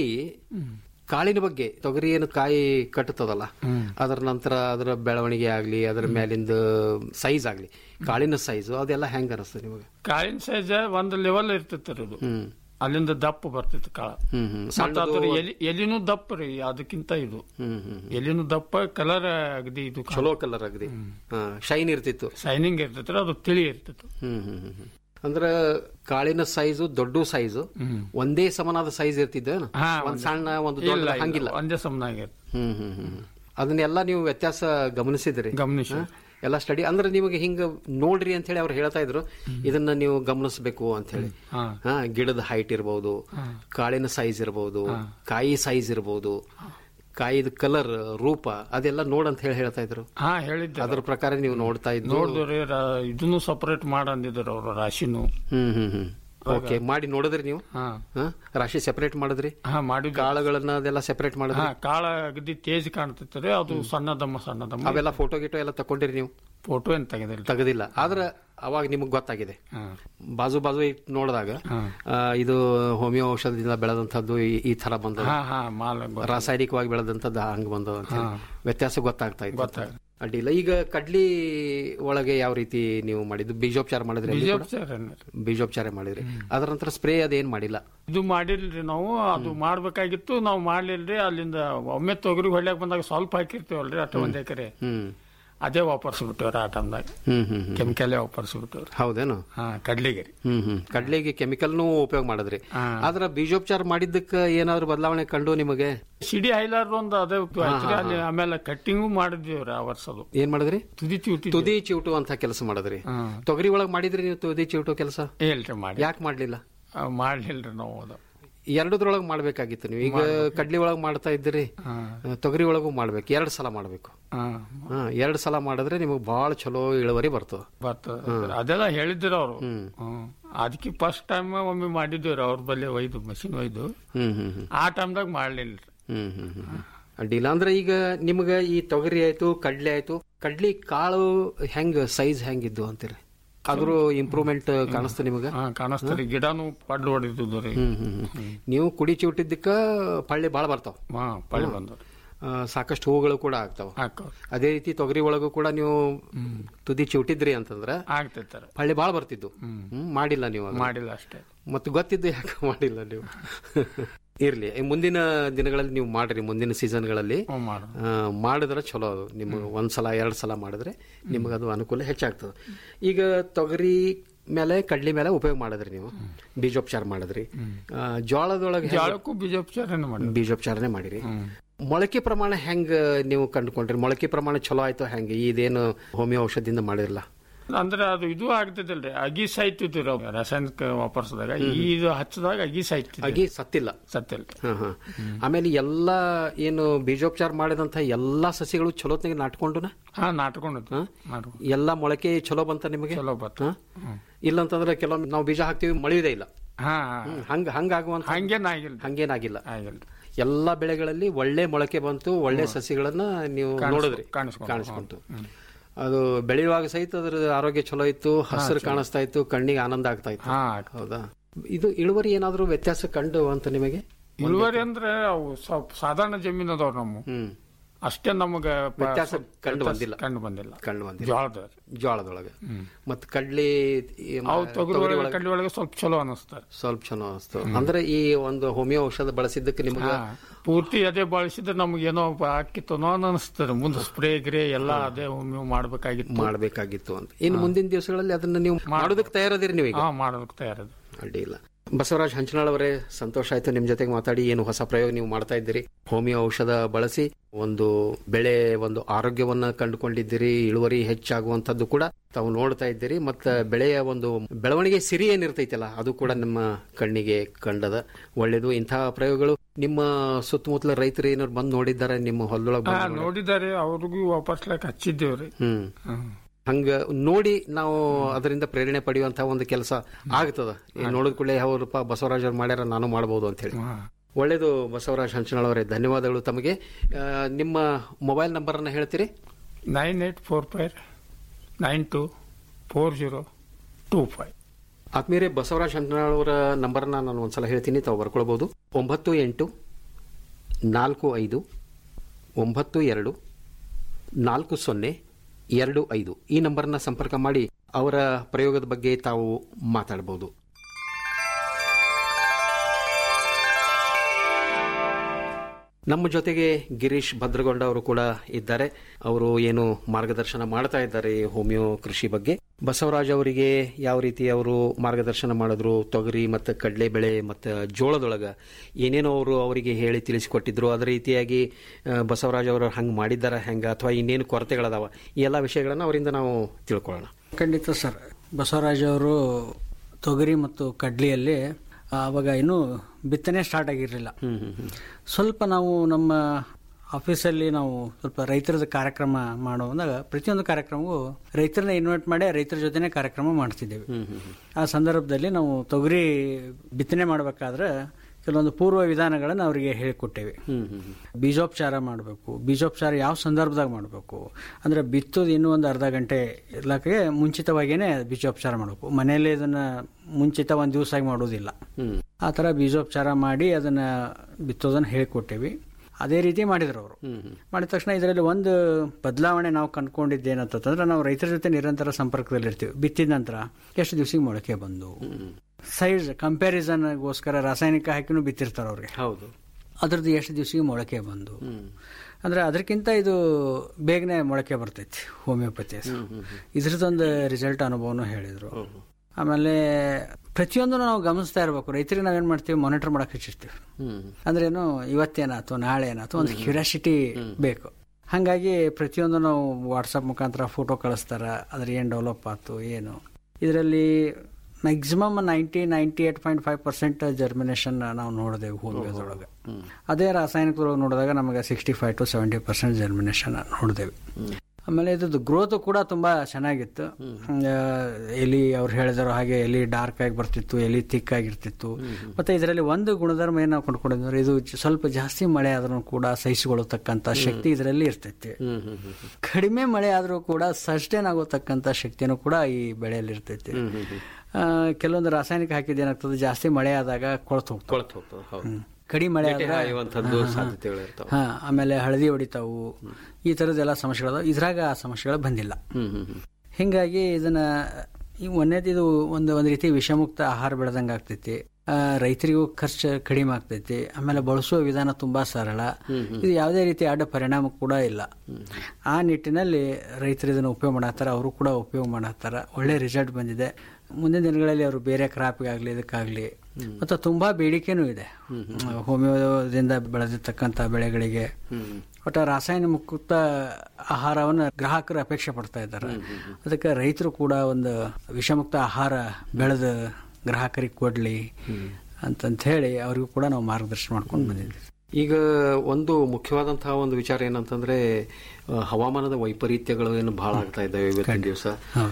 [SPEAKER 7] ಕಾಳಿನ ಬಗ್ಗೆ ತೊಗರಿ ಏನು ಕಾಯಿ ಕಟ್ಟುತ್ತದಲ್ಲ ಅದರ ನಂತರ ಅದರ ಬೆಳವಣಿಗೆ ಆಗ್ಲಿ ಅದರ ಮೇಲಿಂದ ಸೈಜ್ ಆಗ್ಲಿ ಕಾಳಿನ ಸೈಜ್ ಅದೆಲ್ಲ ಹೆಂಗ ಅನಿಸ್ತದೆ ನಿಮಗೆ
[SPEAKER 13] ಕಾಳಿನ ಸೈಜ್ ಒಂದು ಲೆವೆಲ್ ಇರ್ತೈತ್ರಿ ಅದು
[SPEAKER 7] ಹ್ಮ್
[SPEAKER 13] ಅಲ್ಲಿಂದ ದಪ್ಪ ಬರ್ತೈತಿ ಕಾಳ
[SPEAKER 7] ಹ್ಮ್ ಹ್ಮ್
[SPEAKER 13] ಮತ್ತ
[SPEAKER 7] ಸಣ್ಣದು-
[SPEAKER 13] ಅದ್ರ ಎಲಿ ಎಲಿನೂ ದಪ್ಪ ರೀ ಅದಕ್ಕಿಂತ ಇದು
[SPEAKER 7] ಹ್ಮ್ ಹ್ಮ್
[SPEAKER 13] ಎಲಿನೂ ದಪ್ಪ ಕಲರ್ ಅಗದಿ ಇದು
[SPEAKER 7] ಚಲೋ ಕಲರ್ ಅಗದಿ ಶೈನ್ ಇರ್ತಿತ್ತು
[SPEAKER 13] ಶೈನಿಂಗ್ ಇರ್ತೈತ್ರಿ ಅದು ತಿಳಿ ಇರ್ತೈತಿ
[SPEAKER 7] ಹ್ಮ್ ಹ್ಮ್ ಹ್ಮ್ ಹ್ಮ್. ಅಂದ್ರ ಕಾಳಿನ ಸೈಜು ದೊಡ್ಡ ಸೈಜು ಒಂದೇ ಸಮನಾದ ಸೈಜ್ ಇರ್ತಿದ್ದ
[SPEAKER 13] ಹಾ,
[SPEAKER 7] ಒಂದ್
[SPEAKER 13] ಒಂದೇ.
[SPEAKER 7] ಸಣ್ಣ ಒಂದು
[SPEAKER 13] ಇಲ್ಲ,
[SPEAKER 7] ದೊಡ್ಡ
[SPEAKER 13] ಇಲ್ಲ,
[SPEAKER 7] ಹಂಗಿಲ್ಲ
[SPEAKER 13] ಒಂದೇ ಸಮನಾಗಿ
[SPEAKER 7] ಹ್ಮ್ ಹ್ಮ್ ಹ್ಮ್ ಅದನ್ನೆಲ್ಲ ನೀವು ವ್ಯತ್ಯಾಸ ಗಮನಿಸಿದ್ರಿ
[SPEAKER 13] ಗಮನಿಸಿ.
[SPEAKER 7] ಹಾ? ಎಲ್ಲ ಸ್ಟಡಿ ಅಂದ್ರೆ ನಿಮಗೆ ಹಿಂಗ ನೋಡ್ರಿ ಅಂತ ಹೇಳಿ ಅವ್ರು ಹೇಳ್ತಾ ಇದ್ರು ಇದನ್ನ ನೀವು ಗಮನಿಸಬೇಕು ಅಂತ ಹೇಳಿ
[SPEAKER 13] ಹಾ.
[SPEAKER 7] ಹಾ ಗಿಡದ ಹೈಟ್ ಇರಬಹುದು ಕಾಳಿನ ಸೈಜ್ ಇರಬಹುದು ಕಾಯಿ ಸೈಜ್ ಇರಬಹುದು ಕಾಯಿದ ಕಲರ್ ರೂಪ ಅದೆಲ್ಲ ನೋಡಂತ ಹೇಳಿ ಹೇಳ್ತಾ ಇದ್ರು
[SPEAKER 13] ಹಾ ಹೇಳಿದ್ದೆ
[SPEAKER 7] ಅದ್ರ ಪ್ರಕಾರ ನೀವು ನೋಡ್ತಾ ಇದ್ದು
[SPEAKER 13] ನೋಡಿದ್ರಿ ಇದನ್ನು ಸಪರೇಟ್ ಮಾಡ ಅಂದಿದ್ರು ಅವ್ರ ರಾಶಿನು
[SPEAKER 7] ಹ್ಮ್ ಹ್ಮ್ ಹ್ಮ್ ಓಕೆ ಮಾಡಿ ನೋಡಿದ್ರಿ ನೀವು
[SPEAKER 13] ಹಾ
[SPEAKER 7] ಹಾ? ರಾಶಿ ಸೆಪರೇಟ್ ಮಾಡಿದ್ರಿ
[SPEAKER 13] ಹಾ ಮಾಡಿದ್ವಿ
[SPEAKER 7] ಕಾಳುಗಳನ್ನ ಅದೆಲ್ಲ ಸೆಪರೇಟ್ ಮಾಡಿದ್ರಿ
[SPEAKER 13] ಹಾ ಕಾಳ ಅಗದಿ ತೇಜ್ ಕಾಣ್ತಿರ್ತಾರೆ ಅದು ಸಣ್ಣದಮ್ಮ ಸಣ್ಣದಮ್ಮ
[SPEAKER 7] ಅವೆಲ್ಲ ಫೋಟೋ ಗಿಟೋ ಎಲ್ಲ ತಕೊಂಡಿರಿ ನೀವು
[SPEAKER 13] ಫೋಟೋ ಏನ್ ತೆಗೆದಿಲ್ಲ
[SPEAKER 7] ತೆಗೆದಿಲ್ಲ ಆದ್ರೆ ಅವಾಗ ನಿಮಗೆ ಗೊತ್ತಾಗಿದೆ ಬಾಜು ಬಾಜು ಇಟ್ ನೋಡಿದಾಗ ಆ, ಇದು ಹೋಮಿಯೋ ಔಷಧದಿಂದ ಬೆಳೆದಂತದ್ದು ಈ- ಈ ತರ ಬಂದ
[SPEAKER 13] ಹಾ ಹಾ ಮಾಲ್
[SPEAKER 7] ರಾಸಾಯನಿಕವಾಗಿ ಬೆಳೆದಂತದ್ದು ಹಂಗ ಬಂದದ ಅಂತ ಹೇಳಿ. ವ್ಯತ್ಯಾಸ ಗೊತ್ತಾಗ್ತಾ ಇತ್ತು
[SPEAKER 13] ಗೊತ್ತಾಗ
[SPEAKER 7] ಅಡ್ಡಿಲ್ಲ ಈಗ ಕಡ್ಲಿ ಒಳಗೆ ಯಾವ ರೀತಿ ನೀವು ಮಾಡಿದ್ದು ಬೀಜೋಪಚಾರ ಮಾಡಿದ್ರಿ ಅಲ್ಲಿ ಕೂಡ?
[SPEAKER 13] ಬೀಜೋಪಚಾರ ಏನಿಲ್ಲ.
[SPEAKER 7] ಬೀಜೋಪಚಾರ ಮಾಡಿದ್ರಿ ಅದರ ನಂತರ ಸ್ಪ್ರೇ ಅದೇನ್ ಮಾಡಿಲ್ಲ
[SPEAKER 13] ಇದು ಮಾಡಿಲ್ರಿ ನಾವು ಅದು ಮಾಡ್ಬೇಕಾಗಿತ್ತು ನಾವು ಮಾಡ್ಲಿಲ್ರಿ ಅಲ್ಲಿಂದ ಒಮ್ಮೆ ತೊಗರಿ ಹೊಳ್ಯಾಕ ಬಂದಾಗ ಸ್ವಲ್ಪ ಹಾಕಿರ್ತೀವಲ್ರಿ ಅಟ ಒಂದ್ ಎಕರೆ
[SPEAKER 7] ಹ್ಮ್
[SPEAKER 13] ಅದೇ ವಾಪಸ್ ಬಿಟ್ಟವ್ರಿ ಆ ಟೈಮ್ದಾಗ
[SPEAKER 7] ಹ್ಮ್ ಹ್ಮ್ ಹ್ಮ್
[SPEAKER 13] ಕೆಮಿಕಲೇ ವಾಪಸ್ ಬಿಟ್ಟವ್ರಿ
[SPEAKER 7] ಹೌದೇನು
[SPEAKER 13] ಹಾ ಕಡ್ಲಿಗೆ ರೀ
[SPEAKER 7] ಹ್ಮ್ ಹ್ಮ್ ಕಡ್ಲಿಗೆ ಕೆಮಿಕಲ್ನು ಉಪಯೋಗ ಮಾಡಿದ್ರಿ ಆದ್ರ ಬೀಜೋಪಚಾರ ಮಾಡಿದ್ದಕ್ಕ ಏನಾದ್ರು ಬದಲಾವಣೆ ಕಂಡು ನಿಮಗೆ
[SPEAKER 13] ಸಿಡಿ ಹೈಲಾರ್ ಒಂದು ಅದೇ ಆಯ್ತ್ರಿ
[SPEAKER 7] ಹಾ,
[SPEAKER 13] ಅಲ್ಲಿ ಆಮೇಲೆ ಕಟ್ಟಿಂಗು ಮಾಡಿದ್ವಿ ಆ ವರ್ಷದು
[SPEAKER 7] ಏನ್ ಮಾಡಿದ್ರಿ
[SPEAKER 13] ತುದಿ ಚಿವುಟಿ
[SPEAKER 7] ತುದಿ ಚಿವುಟು ಅಂತ ಕೆಲಸ ಮಾಡಿದ್ರಿ ತೊಗರಿ ಒಳಗ್ ಮಾಡಿದ್ರಿ ನೀವು ತುದಿ ಚಿವುಟು ಕೆಲಸ
[SPEAKER 13] ಹೇಳ್ರಿ ಮಾಡಿ
[SPEAKER 7] ಯಾಕೆ ಮಾಡ್ಲಿಲ್ಲ
[SPEAKER 13] ಆ, ಮಾಡ್ಲಿಲ್ರಿ ನಾವು ಅದು
[SPEAKER 7] ಎರಡದ್ರೊಳಗ್ ಮಾಡ್ಬೇಕಾಗಿತ್ತು ನೀವು ಈಗ ಕಡ್ಲಿ ಒಳಗ್ ಮಾಡ್ತಾ ಇದ್ದೀರಿ ತೊಗರಿ ಒಳಗೂ ಮಾಡ್ಬೇಕು ಎರಡ್ ಸಲ ಮಾಡ್ಬೇಕು
[SPEAKER 13] ಹಾ
[SPEAKER 7] ಹಾ ಎರಡ್ ಸಲ ಮಾಡಿದ್ರೆ ನಿಮಗೆ ಬಹಳ ಚಲೋ ಇಳುವರಿ ಬರ್ತದ
[SPEAKER 13] ಬರ್ತದ ಅದೆಲ್ಲ ಹೇಳಿದ್ರು ಅವರು ಅದಕ್ಕೆ ಫಸ್ಟ್ ಟೈಮ್ ಒಮ್ಮೆ ಮಾಡಿದ್ವಿ ಅವ್ರ ಬಲ್ಲಿ ಒಯ್ದು ಮಷಿನ್ ಒಯ್ದು
[SPEAKER 7] ಹ್ಮ್ ಹ್ಮ್ ಹ್ಮ್
[SPEAKER 13] ಆ ಟೈಮ್ದಾಗ ಮಾಡ್ಲಿಲ್ಲ
[SPEAKER 7] ಹ್ಮ್ ಹ್ಮ್ ಹ್ಮ್ ಹ್ಮ್. ಅಡ್ಡಿಲ್ಲ ಅಂದ್ರೆ ಈಗ ನಿಮ್ಗ ಈ ತೊಗರಿ ಆಯ್ತು ಕಡ್ಲೆ ಆಯ್ತು ಕಡ್ಲಿ ಕಾಳು ಹೆಂಗ್ ಸೈಜ್ ಹೆಂಗಿದ್ದು ಅಂತೀರಿ ಅದ್ರ ಇಂಪ್ರೂವ್ಮೆಂಟ್ ಕಾಣಿಸ್ತು ನಿಮಗ
[SPEAKER 13] ಹಾ ಕಾಣಿಸ್ತದೆ ಗಿಡನು ಪಡ್ಲು ಹೊಡಿತಿದ್ವು ರೀ
[SPEAKER 7] ಹ್ಮ್ ಹ್ಮ್ ಹ್ಮ್. ನೀವು ಕುಡಿ ಚಿವುಟಿದ್ದಕ್ಕ ಪಳ್ಳಿ ಬಾಳ ಬರ್ತಾವ
[SPEAKER 13] ಹಾ ಪಳ್ಳಿ ಬಂದವ್ರಿ
[SPEAKER 7] ಆ, ಸಾಕಷ್ಟು ಹೂಗಳು ಕೂಡ ಆಗ್ತಾವ
[SPEAKER 13] ಹಾಕೋ
[SPEAKER 7] ಅದೇ ರೀತಿ ತೊಗರಿ ಒಳಗೂ ಕೂಡ ನೀವು ತುದಿ ಚಿವುಟಿದ್ರಿ ಅಂತಂದ್ರ
[SPEAKER 13] ಆಗ್ತೈತಾರ
[SPEAKER 7] ಹಳ್ಳಿ ಬಾಳ ಬರ್ತಿದ್ದು ಹ್ಮ್, ಮಾಡಿಲ್ಲ ನೀವು ಅದನ್ನ.
[SPEAKER 13] ಮಾಡಿಲ್ಲ ಅಷ್ಟೇ
[SPEAKER 7] ಮತ್ತೆ ಗೊತ್ತಿದ್ದು ಯಾಕೆ ಮಾಡಿಲ್ಲ ನೀವು ಇರ್ಲಿ ಈ ಮುಂದಿನ ದಿನಗಳಲ್ಲಿ ನೀವು ಮಾಡ್ರಿ ಮುಂದಿನ ಸೀಸನ್ಗಳಲ್ಲಿ
[SPEAKER 13] ಹ್ಮ್, ಮಾಡು.
[SPEAKER 7] ಆ, ಮಾಡಿದ್ರೆ ಚಲೋ ಅದು ನಿಮ್ಗೆ ಒಂದ್ಸಲ ಎರಡ್ ಸಲ ಮಾಡಿದ್ರೆ ನಿಮಗೆ ಅದು ಅನುಕೂಲ ಹೆಚ್ಚಾಗ್ತದೆ ಈಗ ತೊಗರಿ ಮೇಲೆ ಕಡ್ಲಿ ಮೇಲೆ ಉಪಯೋಗ ಮಾಡಿದ್ರಿ ನೀವು ಬೀಜೋಪಚಾರ ಮಾಡಿದ್ರಿ ಆ, ಜೋಳದೊಳಗೆ ಹೆಂಗ್-
[SPEAKER 13] ಜಾಳಕ್ಕೂ ಬೀಜೋಪಚಾರನೇ ಮಾಡಿ
[SPEAKER 7] ಬೀಜೋಪಚಾರನೆ ಮಾಡಿರಿ ಮೊಳಕೆ ಪ್ರಮಾಣ ಹೆಂಗ್ ನೀವು ಕಂಡುಕೊಂಡ್ರಿ ಮೊಳಕೆ ಪ್ರಮಾಣ ಚಲೋ ಆಯ್ತು ಹೆಂಗೆ ಇದೇನು ಹೋಮಿಯೋ ಔಷಧಿಯಿಂದ ಮಾಡಿರಲ್ಲ
[SPEAKER 13] ಅಂದ್ರೆ ಅದು ಇದು ಆಗ್ತದಲ್ರಿ ಅಗಿ ಸಾಯ್ತಿದ್ವಿ ರಾಸಾಯನಿಕ ವಾಪರ್ಸದಾಗ ಇದು ಹಚ್ಚದಾಗ ಅಗಿ ಸಾಯ್ತಿದ್ವಿ
[SPEAKER 7] ಅಗಿ ಸತ್ತಿಲ್ಲ
[SPEAKER 13] ಸತ್ತಿಲ್ಲ
[SPEAKER 7] ಹ, ಹ. ಆಮೇಲೆ ಎಲ್ಲಾ ಏನು ಬೀಜೋಪಚಾರ ಮಾಡಿದಂತ ಎಲ್ಲಾ ಸಸಿಗಳು ಚಲೋತ್ನಾಗ ನಾಟ್ಕೊಂಡುನ
[SPEAKER 13] ಹಾ ನಾಟ್ಕೊಂಡು ಮಾಡ್ಕೊಂಡು
[SPEAKER 7] ಎಲ್ಲಾ ಮೊಳಕೆ ಚಲೋ ಬಂತ ನಿಮಗೆ
[SPEAKER 13] ಚಲೋ ಬತ್ತ
[SPEAKER 7] ಹ? ಇಲ್ಲಂತಂದ್ರೆ ಕೆಲವೊಮ್ಮೆ ನಾವು ಬೀಜ ಹಾಕ್ತಿವಿ ಮಳೆಯುವುದೇ ಇಲ್ಲ
[SPEAKER 13] ಹಾ
[SPEAKER 7] ಹ್ಮ್, ಹಂಗ ಹಂಗಾಗುವಂತ
[SPEAKER 13] ಹಂಗೇನಾಗಿಲ್ಲ
[SPEAKER 7] ಹಂಗೇನಾಗಿಲ್ಲ
[SPEAKER 13] ಆಗಿಲ್ಲ
[SPEAKER 7] ಎಲ್ಲಾ ಬೆಳೆಗಳಲ್ಲಿ ಒಳ್ಳೆ ಮೊಳಕೆ ಬಂತು ಒಳ್ಳೆ ಸಸಿಗಳನ್ನ ನೀವು
[SPEAKER 13] ಕಾಣಿಸ್ಕೊ-
[SPEAKER 7] ನೋಡಿದ್ರಿ
[SPEAKER 13] ಕಾಣಿಸ್ಕೊಂಡು.
[SPEAKER 7] ಕಾಣಿಸ್ಕೊಂತು ಅದು ಬೆಳೆಯುವಾಗ ಸಹಿತ ಅದ್ರ ಆರೋಗ್ಯ ಚಲೋ ಇತ್ತು ಹಸಿರು ಕಾಣಿಸ್ತಾ ಇತ್ತು ಕಣ್ಣಿಗೆ ಆನಂದ ಆಗ್ತಾ ಇತ್ತು
[SPEAKER 13] ಹಾ
[SPEAKER 7] ಹೌದಾ ಇದು ಇಳುವರಿ ಏನಾದ್ರೂ ವ್ಯತ್ಯಾಸ ಕಂಡು ಅಂತ ನಿಮಗೆ
[SPEAKER 13] ಇಳುವರಿ ಅಂದ್ರೆ ಅವು ಸ್ವಲ್ಪ ಸಾಧಾರಣ ಜಮೀನು ಅದಾವ ನಮ್ಮ
[SPEAKER 7] ಹ್ಮ್
[SPEAKER 13] ಅಷ್ಟೇ ನಮಗ ಪ-
[SPEAKER 7] ವ್ಯತ್ಯಾಸ
[SPEAKER 13] ಸ್ವಲ್ಪ
[SPEAKER 7] ಕಂಡು
[SPEAKER 13] ವ್ಯತ್ಯಾಸ
[SPEAKER 7] ಬಂದಿಲ್ಲ.
[SPEAKER 13] ಕಂಡು ಬಂದಿಲ್ಲ
[SPEAKER 7] ಕಂಡು ಬಂದಿಲ್ಲ
[SPEAKER 13] ಜೋಳದ
[SPEAKER 7] ಜೋಳದೊಳಗೆ ಮತ್ ಕಡ್ಲಿ ಈ ಮ-
[SPEAKER 13] ಅವು ತೊಗರಿ
[SPEAKER 7] ತೊಗರಿ
[SPEAKER 13] ಒಳಗೆ
[SPEAKER 7] ಒಳಗೆ
[SPEAKER 13] ಕಡ್ಲಿ ಒಳಗೆ ಸ್ವಲ್ಪ ಚಲೋ ಅನಿಸ್ತಾರೆ
[SPEAKER 7] ಸ್ವಲ್ಪ ಚಲೋ ಅನಿಸ್ತು ಅಂದ್ರೆ ಈ ಒಂದು ಹೋಮಿಯೋ ಔಷಧ ಬಳಸಿದ್ದಕ್ಕೆ ನಿಮಗೆ
[SPEAKER 13] ಹಾ, ಪೂರ್ತಿ ಅದೇ ಬಳಸಿದ್ರೆ ನಮ್ಗೆ ಏನೋ ಹಾಕಿತ್ತನೋ ಅನಿಸ್ತದೆ ಮುಂದೆ ಸ್ಪ್ರೇ ಗ್ರೇ ಎಲ್ಲ ಅದೇ ಒಮ್ಮೆ ಮಾಡ್ಬೇಕಾಗಿತ್ತು
[SPEAKER 7] ಮಾಡಬೇಕಾಗಿತ್ತು ಅಂತ ಇನ್ನು ಮುಂದಿನ ದಿವಸಗಳಲ್ಲಿ ಅದನ್ನ ನೀವು ಮಾಡೋದಕ್ಕೆ ತಯಾರದಿರಿ ನೀವು ಈಗ
[SPEAKER 13] ಹಾ ಮಾಡೋದಕ್ಕೆ ತಯಾರದು
[SPEAKER 7] ಅಡ್ಡಿ ಇಲ್ಲ ಬಸವರಾಜ್ ಹಂಚನಾಳ್ ಅವರೇ ಸಂತೋಷ ಆಯ್ತು ನಿಮ್ ಜೊತೆಗೆ ಮಾತಾಡಿ ಏನು ಹೊಸ ಪ್ರಯೋಗ ನೀವು ಮಾಡ್ತಾ ಇದ್ದೀರಿ ಹೋಮಿಯೋ ಔಷಧ ಬಳಸಿ ಒಂದು ಬೆಳೆ ಒಂದು ಆರೋಗ್ಯವನ್ನ ಕಂಡುಕೊಂಡಿದ್ದೀರಿ ಇಳುವರಿ ಹೆಚ್ಚಾಗುವಂತದ್ದು ಕೂಡ ತಾವು ನೋಡ್ತಾ ಇದ್ದೀರಿ ಮತ್ತೆ ಬೆಳೆಯ ಒಂದು ಬೆಳವಣಿಗೆ ಸಿರಿ ಏನಿರ್ತೈತಲ್ಲ ಅದು ಕೂಡ ನಿಮ್ಮ ಕಣ್ಣಿಗೆ ಕಂಡದ ಒಳ್ಳೇದು ಇಂತಹ ಪ್ರಯೋಗಗಳು ನಿಮ್ಮ ಸುತ್ತಮುತ್ತಲ ರೈತರು ಏನಾದ್ರು ಬಂದು ನೋಡಿದ್ದಾರೆ ನಿಮ್ಮ ಹೊಲದೊಳಗೆ
[SPEAKER 13] ಹಾ
[SPEAKER 7] ಬಂದು ನೋಡಿ-
[SPEAKER 13] ನೋಡಿದ್ದಾರೆ ಅವ್ರಿಗೂ ವಾಪಸ್ ಲೆಕ್ಕ ಹಚ್ಚಿದ್ದೇವ್ರಿ
[SPEAKER 7] ಹ್ಮ್
[SPEAKER 13] ಹ್ಮ್.
[SPEAKER 7] ಹಂಗ ನೋಡಿ ನಾವು ಅದರಿಂದ ಪ್ರೇರಣೆ ಪಡೆಯುವಂತಹ ಒಂದು ಕೆಲಸ ಆಗ್ತದ ನೋಡಿದ ಕೂಡಲೇ ಅವರಪ್ಪ ಬಸವರಾಜ್ ಅವ್ರು ಮಾಡ್ಯಾರ ನಾನು ಮಾಡಬಹುದು ಅಂತ ಹೇಳಿ ಒಳ್ಳೇದು ಬಸವರಾಜ್ ಹಂಚನಾಳ್ ಅವರೇ ಧನ್ಯವಾದಗಳು ತಮಗೆ ಆ, ನಿಮ್ಮ ಮೊಬೈಲ್ ನಂಬರ್ ಅನ್ನ ಹೇಳ್ತೀರಿ
[SPEAKER 13] nine eight four five nine two four zero two five
[SPEAKER 7] ಆತ್ಮೀಯರೇ ಬಸವರಾಜ್ ಹಂಚನಾಳ್ ಅವರ ನಂಬರ್ನ ನಾನು ಒಂದ್ಸಲ ಹೇಳ್ತೀನಿ ತಾವು ಬರ್ಕೊಳ್ಬಹುದು ಒಂಬತ್ತು ಎಂಟು ನಾಲ್ಕು ಐದು ಒಂಬತ್ತು ಎರಡು ನಾಲ್ಕು ಸೊನ್ನೆ ಎರಡು ಐದು ಈ ನಂಬರ್ನ ಸಂಪರ್ಕ ಮಾಡಿ ಅವರ ಪ್ರಯೋಗದ ಬಗ್ಗೆ ತಾವು ಮಾತಾಡಬಹುದು ನಮ್ಮ ಜೊತೆಗೆ ಗಿರೀಶ್ ಭದ್ರಗೊಂಡ ಅವರು ಕೂಡ ಇದ್ದಾರೆ ಅವರು ಏನು ಮಾರ್ಗದರ್ಶನ ಮಾಡ್ತಾ ಇದ್ದಾರೆ ಈ ಹೋಮಿಯೋ ಕೃಷಿ ಬಗ್ಗೆ ಬಸವರಾಜ್ ಅವರಿಗೆ ಯಾವ ರೀತಿ ಅವರು ಮಾರ್ಗದರ್ಶನ ಮಾಡಿದ್ರು ತೊಗರಿ ಮತ್ತು ಕಡಲೆ ಬೆಳೆ ಮತ್ತು ಜೋಳದೊಳಗ ಏನೇನೋ ಅವರು ಅವರಿಗೆ ಹೇಳಿ ತಿಳಿಸಿಕೊಟ್ಟಿದ್ರು ಅದೇ ರೀತಿಯಾಗಿ ಆ, ಬಸವರಾಜ್ ಅವರು ಹಂಗೆ ಮಾಡಿದ್ದಾರ ಹೆಂಗ ಅಥವಾ ಇನ್ನೇನು ಕೊರತೆಗಳದಾವ ಈ ಎಲ್ಲ ವಿಷಯಗಳನ್ನು ಅವರಿಂದ ನಾವು ತಿಳ್ಕೊಳ್ಳೋಣ
[SPEAKER 14] ಖಂಡಿತ ಸರ್ ಬಸವರಾಜ್ ಅವರು ತೊಗರಿ ಮತ್ತು ಕಡ್ಲಿಯಲ್ಲಿ ಆವಾಗ ಇನ್ನೂ ಬಿತ್ತನೆ ಸ್ಟಾರ್ಟ್ ಆಗಿರಲಿಲ್ಲ ಸ್ವಲ್ಪ ನಾವು ನಮ್ಮ ಆಫೀಸಲ್ಲಿ ನಾವು ಸ್ವಲ್ಪ ರೈತರದ ಕಾರ್ಯಕ್ರಮ ಮಾಡುವಾಗ ಪ್ರತಿಯೊಂದು ಕಾರ್ಯಕ್ರಮಕ್ಕೂ ರೈತರನ್ನ ಇನ್ವೈಟ್ ಮಾಡಿ ರೈತರ ಜೊತೆನೆ ಕಾರ್ಯಕ್ರಮ ಮಾಡ್ತಿದ್ದೇವೆ ಆ ಸಂದರ್ಭದಲ್ಲಿ ನಾವು ತೊಗರಿ ಬಿತ್ತನೆ ಮಾಡಬೇಕಾದ್ರೆ ಕೆಲವೊಂದು ಪೂರ್ವ ವಿಧಾನಗಳನ್ನು ಅವರಿಗೆ ಹೇಳಿಕೊಟ್ಟೇವೆ ಬೀಜೋಪಚಾರ ಮಾಡಬೇಕು ಬೀಜೋಪಚಾರ ಯಾವ ಸಂದರ್ಭದಾಗ ಮಾಡಬೇಕು ಅಂದ್ರೆ ಬಿತ್ತೋದು ಇನ್ನೂ ಒಂದು ಅರ್ಧ ಗಂಟೆ ಇರ್ಲಕ್ಕೆ ಮುಂಚಿತವಾಗಿಯೇ ಬೀಜೋಪಚಾರ ಮಾಡಬೇಕು ಮನೆಯಲ್ಲಿ ಇದನ್ನ ಮುಂಚಿತ ಒಂದು ದಿವಸ ಆಗಿ ಮಾಡೋದಿಲ್ಲ ಆ ಥರ ಬೀಜೋಪಚಾರ ಮಾಡಿ ಅದನ್ನ ಬಿತ್ತೋದನ್ನ ಹೇಳಿಕೊಟ್ಟೇವಿ ಅದೇ ರೀತಿ ಮಾಡಿದ್ರು ಅವರು ಮಾಡಿದ ತಕ್ಷಣ ಇದರಲ್ಲಿ ಒಂದು ಬದಲಾವಣೆ ನಾವು ಕಂಡುಕೊಂಡಿದ್ದೇನಂತಂದ್ರೆ ನಾವು ರೈತರ ಜೊತೆ ನಿರಂತರ ಸಂಪರ್ಕದಲ್ಲಿ ಇರ್ತೀವಿ ಬಿತ್ತಿದ ನಂತರ ಎಷ್ಟು ದಿವಸಕ್ಕೆ ಮೊಳಕೆ ಬಂದು ಸೈಜ್ ಕಂಪ್ಯಾರಿಸನ್ಗೋಸ್ಕರ ರಾಸಾಯನಿಕ ಹಾಕಿನೂ ಬಿತ್ತಿರ್ತಾರೆ ಅವ್ರಿಗೆ
[SPEAKER 7] ಹೌದು
[SPEAKER 14] ಅದ್ರದ್ದು ಎಷ್ಟು ದಿವಸಕ್ಕೆ ಮೊಳಕೆ ಬಂದು ಅಂದ್ರೆ ಅದಕ್ಕಿಂತ ಇದು ಬೇಗನೆ ಮೊಳಕೆ ಬರ್ತೈತಿ ಹೋಮಿಯೋಪತಿ ಇದ್ರದ್ದೊಂದು ರಿಸಲ್ಟ್ ಅನುಭವನೂ ಹೇಳಿದ್ರು ಆಮೇಲೆ ಪ್ರತಿಯೊಂದು ನಾವು ಗಮನಿಸ್ತಾ ಇರಬೇಕು ರೈತರಿಗೆ ನಾವೇನ್ ಮಾಡ್ತೀವಿ ಮಾನಿಟರ್ ಮಾಡಕ್ ಹಚ್ಚಿರ್ತೀವಿ ಅಂದ್ರೇನು ಇವತ್ತೇನಾಯ್ತು ನಾಳೆ ಏನಾಯ್ತು ಒಂದು ಕ್ಯೂರಿಯಾಸಿಟಿ ಬೇಕು ಹಾಗಾಗಿ ಪ್ರತಿಯೊಂದು ನಾವು ವಾಟ್ಸಪ್ ಮುಖಾಂತರ ಫೋಟೋ ಕಳಿಸ್ತಾರ ಅದ್ರ ಏನು ಡೆವಲಪ್ ಆಯ್ತು ಏನು ಇದರಲ್ಲಿ maximum ninety ninety eight point five percent germination ನಾವು ನೋಡಿದೆವು ಹೋಮಿಯೋದೊಳಗೆ ಅದೇ ರಾಸಾಯನಿಕದೊಳಗೆ ನೋಡಿದಾಗ ನಮಗೆ sixty five to seventy percent germination ನೋಡಿದೆವು ಆಮೇಲೆ ಇದ್ರದ್ದು ಗ್ರೋತ್ ಕೂಡ ತುಂಬಾ ಚೆನ್ನಾಗಿತ್ತು ಆ, ಎಲಿ ಅವ್ರು ಹೇಳಿದ್ರು ಹಾಗೆ ಎಲಿ ಡಾರ್ಕ್ ಆಗಿ ಬರ್ತಿತ್ತು ಎಲಿ ಥಿಕ್ ಆಗಿರ್ತಿತ್ತು ಮತ್ತೆ ಇದರಲ್ಲಿ ಒಂದು ಗುಣಧರ್ಮ ಏನು ನಾವು ಕೊಂಡ್ಕೊಂಡಿದ್ರೆ ಇದು ಜ- ಸ್ವಲ್ಪ ಜಾಸ್ತಿ ಮಳೆ ಆದ್ರೂ ಕೂಡ ಸಹಿಸಿಕೊಳ್ಳತಕ್ಕಂತ ಶಕ್ತಿ ಇದರಲ್ಲಿ ಇರ್ತೈತಿ ಕಡಿಮೆ ಮಳೆ ಆದ್ರೂ ಕೂಡ ಸಸ್ಟೇನ್ ಆಗೋತಕ್ಕಂತ ಶಕ್ತಿನೂ ಕೂಡ ಈ ಬೆಳೆಯಲ್ಲಿ ಇರ್ತೈತಿ ಆ, ಕೆಲವೊಂದು ರಾಸಾಯನಿಕ ಹಾಕಿದ ಏನಾಗ್ತದೆ ಜಾಸ್ತಿ ಮಳೆ ಆದಾಗ ಕೊಳತು ಹೋಗ್ತದೆ
[SPEAKER 7] ಕೊಳತು ಹೋಗ್ತದೆ ಹೌದು
[SPEAKER 14] ಕಡಿಮೆ ಮಳೆ
[SPEAKER 7] ಗೇಟೆ
[SPEAKER 14] ಆದ್ರೆ-
[SPEAKER 7] ಹಾಯುವಂಥದ್ದು
[SPEAKER 14] ಹಾ, ಹಾ.
[SPEAKER 7] ಸಾಧ್ಯತೆಗಳು ಇರ್ತಾವೆ
[SPEAKER 14] ಹಾ ಆಮೇಲೆ ಹಳದಿ ಹೊಡಿತಾವು ಈ ತರದ್ದೆಲ್ಲ ಸಮಸ್ಯೆಗಳು ಇದ್ರಾಗ ಆ ಸಮಸ್ಯೆಗಳು ಬಂದಿಲ್ಲ ಹಿಂಗಾಗಿ ಇದನ್ನ ಈ ಒಂದೇದು ಇದು ಒಂದು ಒಂದು ರೀತಿ ವಿಷಮುಕ್ತ ಆಹಾರ ಬೆಳೆದಂಗೆ ಆಗ್ತೈತಿ ಆ, ರೈತರಿಗೂ ಖರ್ಚು ಕಡಿಮೆ ಆಗ್ತೈತಿ ಆಮೇಲೆ ಬಳಸುವ ವಿಧಾನ ತುಂಬಾ ಸರಳ ಇದು ಯಾವುದೇ ರೀತಿ ಅಡ್ಡ ಪರಿಣಾಮ ಕೂಡ ಇಲ್ಲ ಆ ನಿಟ್ಟಿನಲ್ಲಿ ರೈತರು ಇದನ್ನು ಉಪಯೋಗ ಮಾಡತ್ತಾರ ಅವರು ಕೂಡ ಉಪಯೋಗ ಮಾಡತ್ತಾರ ಒಳ್ಳೆ ರಿಸಲ್ಟ್ ಬಂದಿದೆ ಮುಂದಿನ ದಿನಗಳಲ್ಲಿ ಅವರು ಬೇರೆ ಕ್ರಾಪ್ಗಾಗ್ಲಿ ಇದಕ್ಕಾಗ್ಲಿ ಮತ್ತು ತುಂಬಾ ಬೇಡಿಕೆನೂ ಇದೆ ಹೋಮಿಯೋದಿಂದ ಬೆಳೆದಿರ್ತಕ್ಕಂಥ ಬೆಳೆಗಳಿಗೆ ಒಟ್ಟ ರಾಸಾಯನಿಕ ಮುಕ್ತ ಆಹಾರವನ್ನು ಗ್ರಾಹಕರು ಅಪೇಕ್ಷೆ ಪಡ್ತಾ ಇದ್ದಾರೆ ಅದಕ್ಕೆ ರೈತರು ಕೂಡ ಒಂದು ವಿಷಮುಕ್ತ ಆಹಾರ ಬೆಳೆದು ಗ್ರಾಹಕರಿಗೆ ಕೊಡ್ಲಿ ಅಂತಂತ ಹೇಳಿ ಅವ್ರಿಗೂ ಕೂಡ ನಾವು ಮಾರ್ಗದರ್ಶನ ಮಾಡ್ಕೊಂಡು ಬಂದಿದ್ದೀವಿ
[SPEAKER 7] ಈಗ ಒಂದು ಮುಖ್ಯವಾದಂತಹ ಒಂದು ವಿಚಾರ ಏನಂತಂದ್ರೆ ಆ, ಹವಾಮಾನದ ವೈಪರೀತ್ಯಗಳು ಏನು ಬಹಳ ಆಗ್ತಾ ಇದ್ದಾವೆ ಇವತ್ತಿನ ದಿವಸ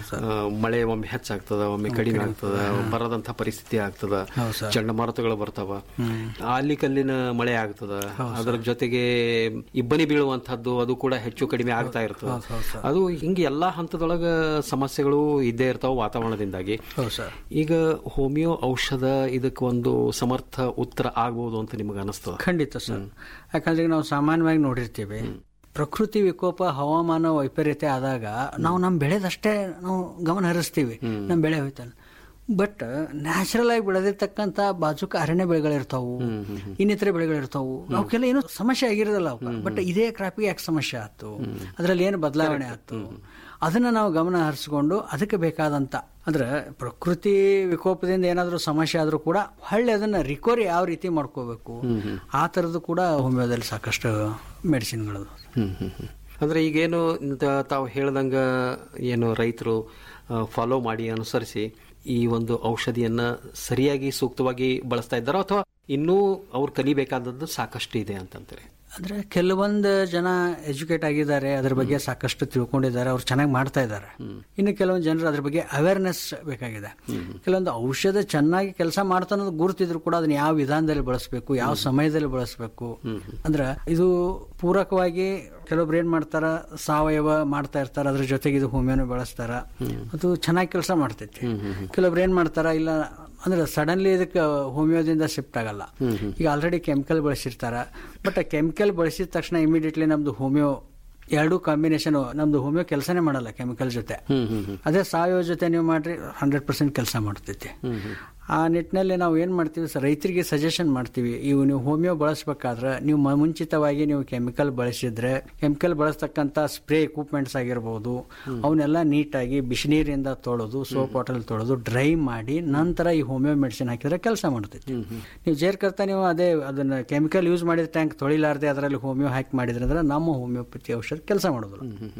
[SPEAKER 7] ಮಳೆ ಒಮ್ಮೆ ಹೆಚ್ಚಾಗ್ತದ ಒಮ್ಮೆ ಕಡಿಮೆ ಆಗ್ತದ ಬರದಂತ ಪರಿಸ್ಥಿತಿ ಆಗ್ತದ ಚಂಡಮಾರುತಗಳು ಬರ್ತಾವ ಅಲ್ಲಿ ಕಲ್ಲಿನ ಮಳೆ ಆಗ್ತದ ಅದರ ಜೊತೆಗೆ ಇಬ್ಬನಿ ಬೀಳುವಂತಹದ್ದು ಅದು ಕೂಡ ಹೆಚ್ಚು ಕಡಿಮೆ ಆಗ್ತಾ ಇರ್ತದ ಅದು ಹಿಂಗೆ ಎಲ್ಲಾ ಹಂತದೊಳಗ ಸಮಸ್ಯೆಗಳು ಇದ್ದೇ ಇರ್ತಾವ ವಾತಾವರಣದಿಂದಾಗಿ ಈಗ ಹೋಮಿಯೋ ಔಷಧ ಇದಕ್ಕೆ ಒಂದು ಸಮರ್ಥ ಉತ್ತರ ಆಗ್ಬಹುದು ಅಂತ ನಿಮಗೆ ಅನಿಸ್ತದ
[SPEAKER 14] ಖಂಡಿತ ಸರ್ ಯಾಕಂದ್ರೆ ಈಗ ನಾವು ಸಾಮಾನ್ಯವಾಗಿ ನೋಡಿರ್ತೀವಿ ಪ್ರಕೃತಿ ವಿಕೋಪ ಹವಾಮಾನ ವೈಪರೀತ್ಯ ಆದಾಗ ನಾವು ನಮ್ಮ ಬೆಳೆದಷ್ಟೇ ನಾವು ಗಮನ ಹರಿಸ್ತೀವಿ ನಮ್ಮ ಬೆಳೆ ಹೋಯ್ತಲ್ಲ ಬಟ್ ನ್ಯಾಚುರಲ್ ಆಗಿ ಬೆಳೆದಿರ್ತಕ್ಕಂಥ ಬಾಜುಕ ಅರಣ್ಯ ಬೆಳೆಗಳಿರ್ತಾವು ಇನ್ನಿತರೆ ಬೆಳೆಗಳಿರ್ತಾವು ಅವಕ್ಕೆಲ್ಲ ಏನು ಸಮಸ್ಯೆ ಆಗಿರೋದಿಲ್ಲ ಬಟ್ ಇದೇ ಕ್ರಾಪಿಗೆ ಯಾಕೆ ಸಮಸ್ಯೆ ಆಯ್ತು ಅದರಲ್ಲಿ ಏನು ಬದಲಾವಣೆ ಆಯ್ತು ಅದನ್ನ ನಾವು ಗಮನ ಹರಿಸ್ಕೊಂಡು ಅದಕ್ಕೆ ಬೇಕಾದಂತ ಅಂದ್ರೆ ಪ್ರಕೃತಿ ವಿಕೋಪದಿಂದ ಏನಾದರೂ ಸಮಸ್ಯೆ ಆದ್ರೂ ಕೂಡ ಹೊಳ್ಳಿ ಅದನ್ನ ರಿಕವರಿ ಯಾವ ರೀತಿ ಮಾಡ್ಕೋಬೇಕು ಆ ತರದ್ದು ಕೂಡ ಹೋಮಿಯೋದಲ್ಲಿ ಸಾಕಷ್ಟು ಮೆಡಿಸಿನ್ಗಳು
[SPEAKER 7] ಹ್ಮ್ ಹ್ಮ್ ಹ್ಮ್. ಅಂದ್ರೆ ಈಗೇನು ಇಂತ ತಾವು ಹೇಳ್ದಂಗ ಏನು ರೈತರು ಫಾಲೋ ಮಾಡಿ ಅನುಸರಿಸಿ ಈ ಒಂದು ಔಷಧಿಯನ್ನ ಸರಿಯಾಗಿ ಸೂಕ್ತವಾಗಿ ಬಳಸ್ತಾ ಇದ್ದಾರೋ ಅಥವಾ ಇನ್ನೂ ಅವ್ರು ಕಲಿಬೇಕಾದದ್ದು ಸಾಕಷ್ಟು ಇದೆ ಅಂತಂತಾರೆ
[SPEAKER 14] ಅಂದ್ರೆ ಕೆಲವೊಂದು ಜನ ಎಜುಕೇಟ್ ಆಗಿದ್ದಾರೆ ಅದ್ರ ಬಗ್ಗೆ ಸಾಕಷ್ಟು ತಿಳ್ಕೊಂಡಿದ್ದಾರೆ ಅವ್ರು ಚೆನ್ನಾಗಿ ಮಾಡ್ತಾ ಇದ್ದಾರೆ ಇನ್ನು ಕೆಲವೊಂದು ಜನರು ಅದ್ರ ಬಗ್ಗೆ ಅವೇರ್ನೆಸ್ ಬೇಕಾಗಿದೆ ಕೆಲವೊಂದು ಔಷಧ ಚೆನ್ನಾಗಿ ಕೆಲಸ ಮಾಡ್ತಾ ಅನ್ನೋದು ಗುರುತಿದ್ರು ಕೂಡ ಅದನ್ನ ಯಾವ ವಿಧಾನದಲ್ಲಿ ಬಳಸಬೇಕು ಯಾವ ಸಮಯದಲ್ಲಿ ಬಳಸಬೇಕು ಅಂದ್ರೆ ಇದು ಪೂರಕವಾಗಿ ಕೆಲವೊಬ್ರು ಏನ್ ಮಾಡ್ತಾರ ಸಾವಯವ ಮಾಡ್ತಾ ಇರ್ತಾರ ಅದ್ರ ಜೊತೆಗೆ ಇದು ಹೋಮಿಯೋನು ಬಳಸ್ತಾರ ಅದು ಚೆನ್ನಾಗಿ ಕೆಲಸ ಮಾಡ್ತೈತಿ ಕೆಲವೊಬ್ರು ಏನ್ ಮಾಡ್ತಾರ ಇಲ್ಲ ಅಂದ್ರೆ ಸಡನ್ಲಿ ಇದಕ್ಕೆ ಹೋಮಿಯೋದಿಂದ ಶಿಫ್ಟ್ ಆಗಲ್ಲ ಈಗ ಆಲ್ರೆಡಿ ಕೆಮಿಕಲ್ ಬಳಸಿರ್ತಾರ ಬಟ್ ಕೆಮಿಕಲ್ ಬಳಸಿದ ತಕ್ಷಣ ಇಮಿಡಿಯೇಟ್ಲಿ ನಮ್ದು ಹೋಮಿಯೋ ಎರಡು ಕಾಂಬಿನೇಷನ್ ನಮ್ದು ಹೋಮಿಯೋ ಕೆಲಸನೇ ಮಾಡಲ್ಲ ಕೆಮಿಕಲ್ ಜೊತೆ ಅದೇ ಸಾವಯವ ಜೊತೆ ನೀವು ಮಾಡ್ರಿ ಹಂಡ್ರೆಡ್ ಪರ್ಸೆಂಟ್ ಕೆಲಸ ಮಾಡ್ತೈತಿ ಆ ನಿಟ್ಟಿನಲ್ಲಿ ನಾವು ಏನ್ ಮಾಡ್ತೀವಿ ಸರ್ ರೈತರಿಗೆ ಸಜೆಷನ್ ಮಾಡ್ತೀವಿ ಇವು ನೀವು ಹೋಮಿಯೋ ಬಳಸಬೇಕಾದ್ರೆ ನೀವು ಮ- ಮುಂಚಿತವಾಗಿ ನೀವು ಕೆಮಿಕಲ್ ಬಳಸಿದ್ರೆ ಕೆಮಿಕಲ್ ಬಳಸ್ತಕ್ಕಂಥ ಸ್ಪ್ರೇ ಎಕ್ವಿಪ್ಮೆಂಟ್ಸ್ ಆಗಿರ್ಬೋದು ಅವನ್ನೆಲ್ಲ ನೀಟಾಗಿ ಬಿಸಿನೀರಿಂದ ತೊಳೆದು ಸೋಪ್ ವಾಟರ್ ತೊಳೆದು ಡ್ರೈ ಮಾಡಿ ನಂತರ ಈ ಹೋಮಿಯೋ ಮೆಡಿಸಿನ್ ಹಾಕಿದ್ರೆ ಕೆಲಸ ಮಾಡ್ತೈತಿ ನೀವು ಜೇರ್ಕರ್ತ ನೀವು ಅದೇ ಅದನ್ನ ಕೆಮಿಕಲ್ ಯೂಸ್ ಮಾಡಿದ ಟ್ಯಾಂಕ್ ತೊಳಿಲಾರ್ದೆ ಅದರಲ್ಲಿ ಹೋಮಿಯೋ ಹಾಕಿ ಮಾಡಿದ್ರೆ ಅಂದ್ರೆ ನಮ್ಮ ಹೋಮಿಯೋಪತಿ ಔಷಧ ಕೆಲಸ ಮಾಡೋದಿಲ್ಲ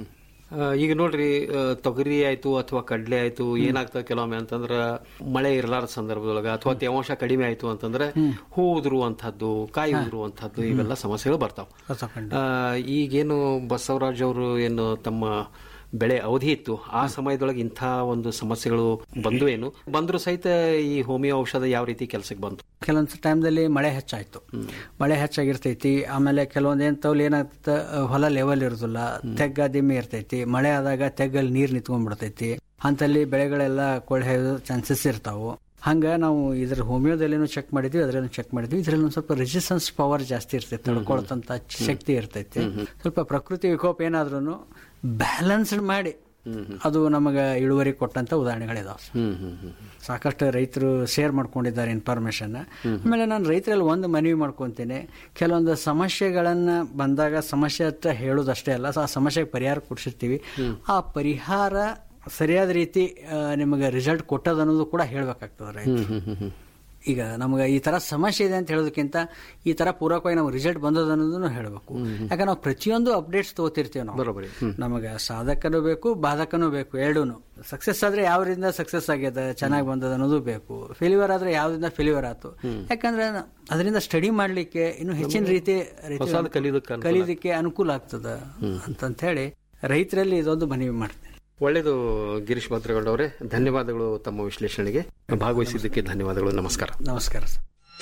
[SPEAKER 7] ಆ, ಈಗ ನೋಡ್ರಿ ಆ, ತೊಗರಿ ಆಯ್ತು ಅಥವಾ ಕಡ್ಲೆ ಆಯ್ತು ಏನಾಗ್ತದೆ ಕೆಲವೊಮ್ಮೆ ಅಂತಂದ್ರ ಮಳೆ ಇರಲಾರ ಸಂದರ್ಭದೊಳಗ ಅಥವಾ ತೇವಾಂಶ ಕಡಿಮೆ ಆಯ್ತು ಅಂತಂದ್ರೆ ಹೂ ಉದುರುವಂತಹದ್ದು ಕಾಯಿ ಉದುರುವಂತಹದ್ದು ಇವೆಲ್ಲ ಸಮಸ್ಯೆಗಳು ಬರ್ತಾವ ಆ, ಈಗೇನು ಬಸವರಾಜ್ ಅವರು ಏನು ತಮ್ಮ ಬೆಳೆ ಅವಧಿ ಇತ್ತು ಆ ಸಮಯದೊಳಗೆ ಇಂಥ ಒಂದು ಸಮಸ್ಯೆಗಳು ಬಂದು ಏನು ಬಂದ್ರು ಸಹಿತ ಈ ಹೋಮಿಯೋ ಔಷಧ ಯಾವ ರೀತಿ ಕೆಲಸಕ್ಕೆ ಬಂತು
[SPEAKER 14] ಕೆಲವೊಂದು ಟೈಮ್ದಲ್ಲಿ ಮಳೆ ಹೆಚ್ಚಾಯ್ತು ಮಳೆ ಹೆಚ್ಚಾಗಿರ್ತೈತಿ ಆಮೇಲೆ ಕೆಲವೊಂದು ಏನ್ ತೌಲ್ ಏನಾಗ್ತ ಹೊಲ ಲೆವೆಲ್ ಇರೋದಿಲ್ಲ ತೆಗ್ಗ ದಿಮ್ಮಿ ಇರ್ತೈತಿ ಮಳೆ ಆದಾಗ ತೆಗ್ಗಲ್ಲಿ ನೀರ್ ನಿಂತ್ಕೊಂಡ್ಬಿಡ್ತೈತಿ ಅಂತಲ್ಲಿ ಬೆಳೆಗಳೆಲ್ಲ ಕೊಳೆ ಚಾನ್ಸಸ್ ಇರ್ತಾವು ಹಂಗ ನಾವು ಇದ್ರ ಹೋಮಿಯೋದಲ್ಲಿನೂ ಚೆಕ್ ಮಾಡಿದ್ವಿ ಅದರಲ್ಲೂ ಚೆಕ್ ಮಾಡಿದ್ವಿ ಇದ್ರಲ್ಲಿ ಒಂದು ಸ್ವಲ್ಪ ರೆಸಿಸ್ಟೆನ್ಸ್ ಪವರ್ ಜಾಸ್ತಿ ಇರ್ತೈತಿ ತಡ್ಕೊಳ್ತಂತ ಶಕ್ತಿ ಇರ್ತೈತಿ ಸ್ವಲ್ಪ ಪ್ರಕೃತಿ ವಿಕೋಪ ಏನಾದ್ರೂ ಬ್ಯಾಲೆನ್ಸ್ಡ್ ಮಾಡಿ ಅದು ನಮಗೆ ಇಳುವರಿ ಕೊಟ್ಟಂತ ಉದಾಹರಣೆಗಳಿದಾವೆ ಸಾಕಷ್ಟು ರೈತರು ಶೇರ್ ಮಾಡ್ಕೊಂಡಿದ್ದಾರೆ ಇನ್ಫಾರ್ಮೇಶನ್ ಆಮೇಲೆ ನಾನು ರೈತರಲ್ಲಿ ಒಂದು ಮನವಿ ಮಾಡ್ಕೊಂತೀನಿ ಕೆಲವೊಂದು ಸಮಸ್ಯೆಗಳನ್ನ ಬಂದಾಗ ಸಮಸ್ಯೆ ಹತ್ರ ಹೇಳೋದಷ್ಟೇ ಅಲ್ಲ ಆ ಸಮಸ್ಯೆಗೆ ಪರಿಹಾರ ಕೊಡಿಸಿರ್ತೀವಿ ಆ ಪರಿಹಾರ ಸರಿಯಾದ ರೀತಿ ಆ, ನಿಮಗೆ ರಿಸಲ್ಟ್ ಕೊಟ್ಟದ ಅನ್ನೋದು ಕೂಡ ಹೇಳ್ಬೇಕಾಗ್ತದೆ ರೈತರು ಈಗ ನಮಗೆ ಈ ತರ ಸಮಸ್ಯೆ ಇದೆ ಅಂತ ಹೇಳೋದಕ್ಕಿಂತ ಈ ತರ ಪೂರಕವಾಗಿ ನಾವು ರಿಸಲ್ಟ್ ಬಂದದ ಅನ್ನೋದನ್ನು ಹೇಳಬೇಕು ಯಾಕಂದ್ರೆ ನಾವು ಪ್ರತಿಯೊಂದು ಅಪ್ಡೇಟ್ಸ್ ತಗೋತಿರ್ತೀವಿ ನಾವು
[SPEAKER 7] ಬರೋಬ್ಬರಿ.
[SPEAKER 14] ನಮಗೆ ಸಾಧಕನೂ ಬೇಕು ಬಾಧಕನೂ ಬೇಕು ಎರಡೂನು ಸಕ್ಸಸ್ ಆದ್ರೆ ಯಾವ್ರಿಂದ ಸಕ್ಸಸ್ ಆಗ್ಯದ ಚೆನ್ನಾಗಿ ಬಂದದ ಅನ್ನೋದು ಬೇಕು ಫೇಲ್ಯೂರ್ ಆದ್ರೆ ಯಾವ್ದ್ರಿಂದ ಫೇಲ್ಯೂರ್ ಆಯ್ತು ಯಾಕಂದ್ರೆ ನ- ಅದರಿಂದ ಸ್ಟಡಿ ಮಾಡ್ಲಿಕ್ಕೆ ಇನ್ನು ಹೆಚ್ಚಿನ ರೀತಿ ರೀತಿ
[SPEAKER 7] ಹೊಸದು ಕಲಿಯೋದಕ್ಕೆ ಅನುಕೂಲ
[SPEAKER 14] ಕಲಿಯೋದಕ್ಕೆ ಅನುಕೂಲ ಆಗ್ತದ ಅಂತಂತ ಹೇಳಿ ರೈತರಲ್ಲಿ ಇದೊಂದು ಮನವಿ ಮಾಡ್ತೀನಿ
[SPEAKER 7] ಒಳ್ಳೆಯದು ಗಿರೀಶ್ ಭದ್ರಗೌಡ ಅವರೇ ಧನ್ಯವಾದಗಳು ತಮ್ಮ ವಿಶ್ಲೇಷಣೆಗೆ ಭಾಗವಹಿಸಿದ್ದಕ್ಕೆ ಧನ್ಯವಾದಗಳು ನಮಸ್ಕಾರ
[SPEAKER 14] ನಮಸ್ಕಾರ ಸರ್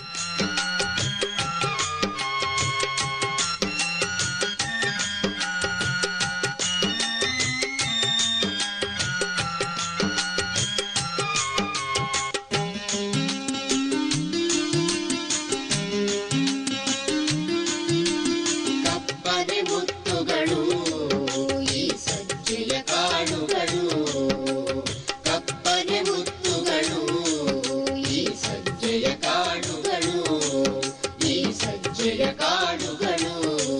[SPEAKER 15] ಕಪ್ಪನೆ ಮುತ್ತುಗಳು ಈ ಸಜ್ಜೆಯ ಕಾಳುಗಳು ಕಪ್ಪನೆ ಮುತ್ತುಗಳು ಈ ಸಜ್ಜೆಯ ಕಾಳುಗಳು ಈ ಸಜ್ಜೆಯ ಕಾಳುಗಳು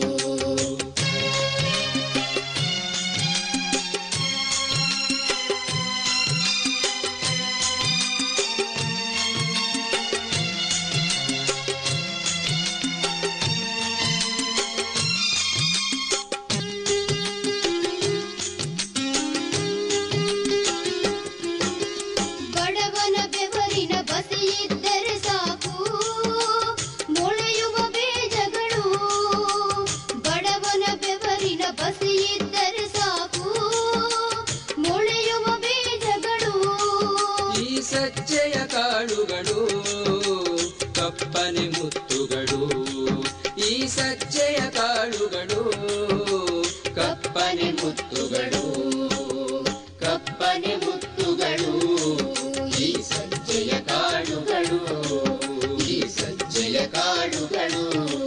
[SPEAKER 15] ಬಡವನ ಬೆವರಿನ ಬಸಿಯಿದ್ದರೆ ಸಾಕು ಮೊಳೆಯುವ ಬೀಜಗಳು ಬಡವನ ಬೆವರಿನ ಬಸಿಯಿದ್ದರೆ ಸಾಕು ಮೊಳೆಯುವ ಬೀಜಗಳು
[SPEAKER 16] ಈ ಸಜ್ಜೆಯ ಕಾಳುಗಳು ಕಪ್ಪನೆ ಮುತ್ತುಗಳು ಈ ಸಜ್ಜೆಯ ಕಾಳುಗಳು ಕಪ್ಪನೆ ಮುತ್ತುಗಳು
[SPEAKER 15] ಕಪ್ಪನೆ ಮುತ್ತುಗಳು ಈ ಸಜ್ಜೆಯ ಕಾಳುಗಳು ಈ ಸಜ್ಜೆಯ ಕಾಳುಗಳು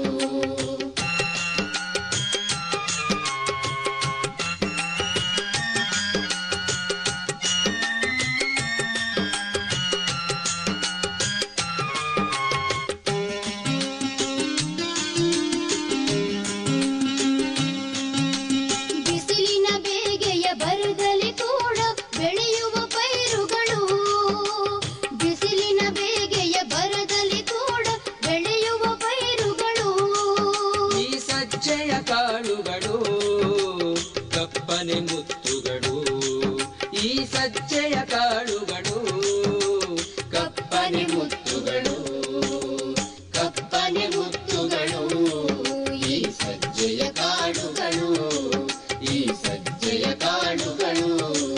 [SPEAKER 15] ಬಿಸಿಲಿನ ಬೇಗೆಯ ಬರದಲ್ಲಿ ಕೂಡ ಬೆಳೆಯುವ ಪೈರುಗಳು ಬಿಸಿಲಿನ ಬೇಗೆಯ ಬರದಲ್ಲಿ ಕೂಡ ಬೆಳೆಯುವ ಪೈರುಗಳು
[SPEAKER 16] ಈ ಸಜ್ಜೆಯ ಕಾಳುಗಳು ಕಪ್ಪನೆ ಮುತ್ತುಗಳು ಈ ಸಜ್ಜೆಯ ಕಾಳುಗಳು ಕಪ್ಪನೆ ಮುತ್ತುಗಳು
[SPEAKER 15] ಕಪ್ಪನೆ ಮುತ್ತುಗಳು ಈ ಸಜ್ಜೆಯ ಕಾಳುಗಳು ಈ ಸಜ್ಜೆಯ ಕಾಳುಗಳು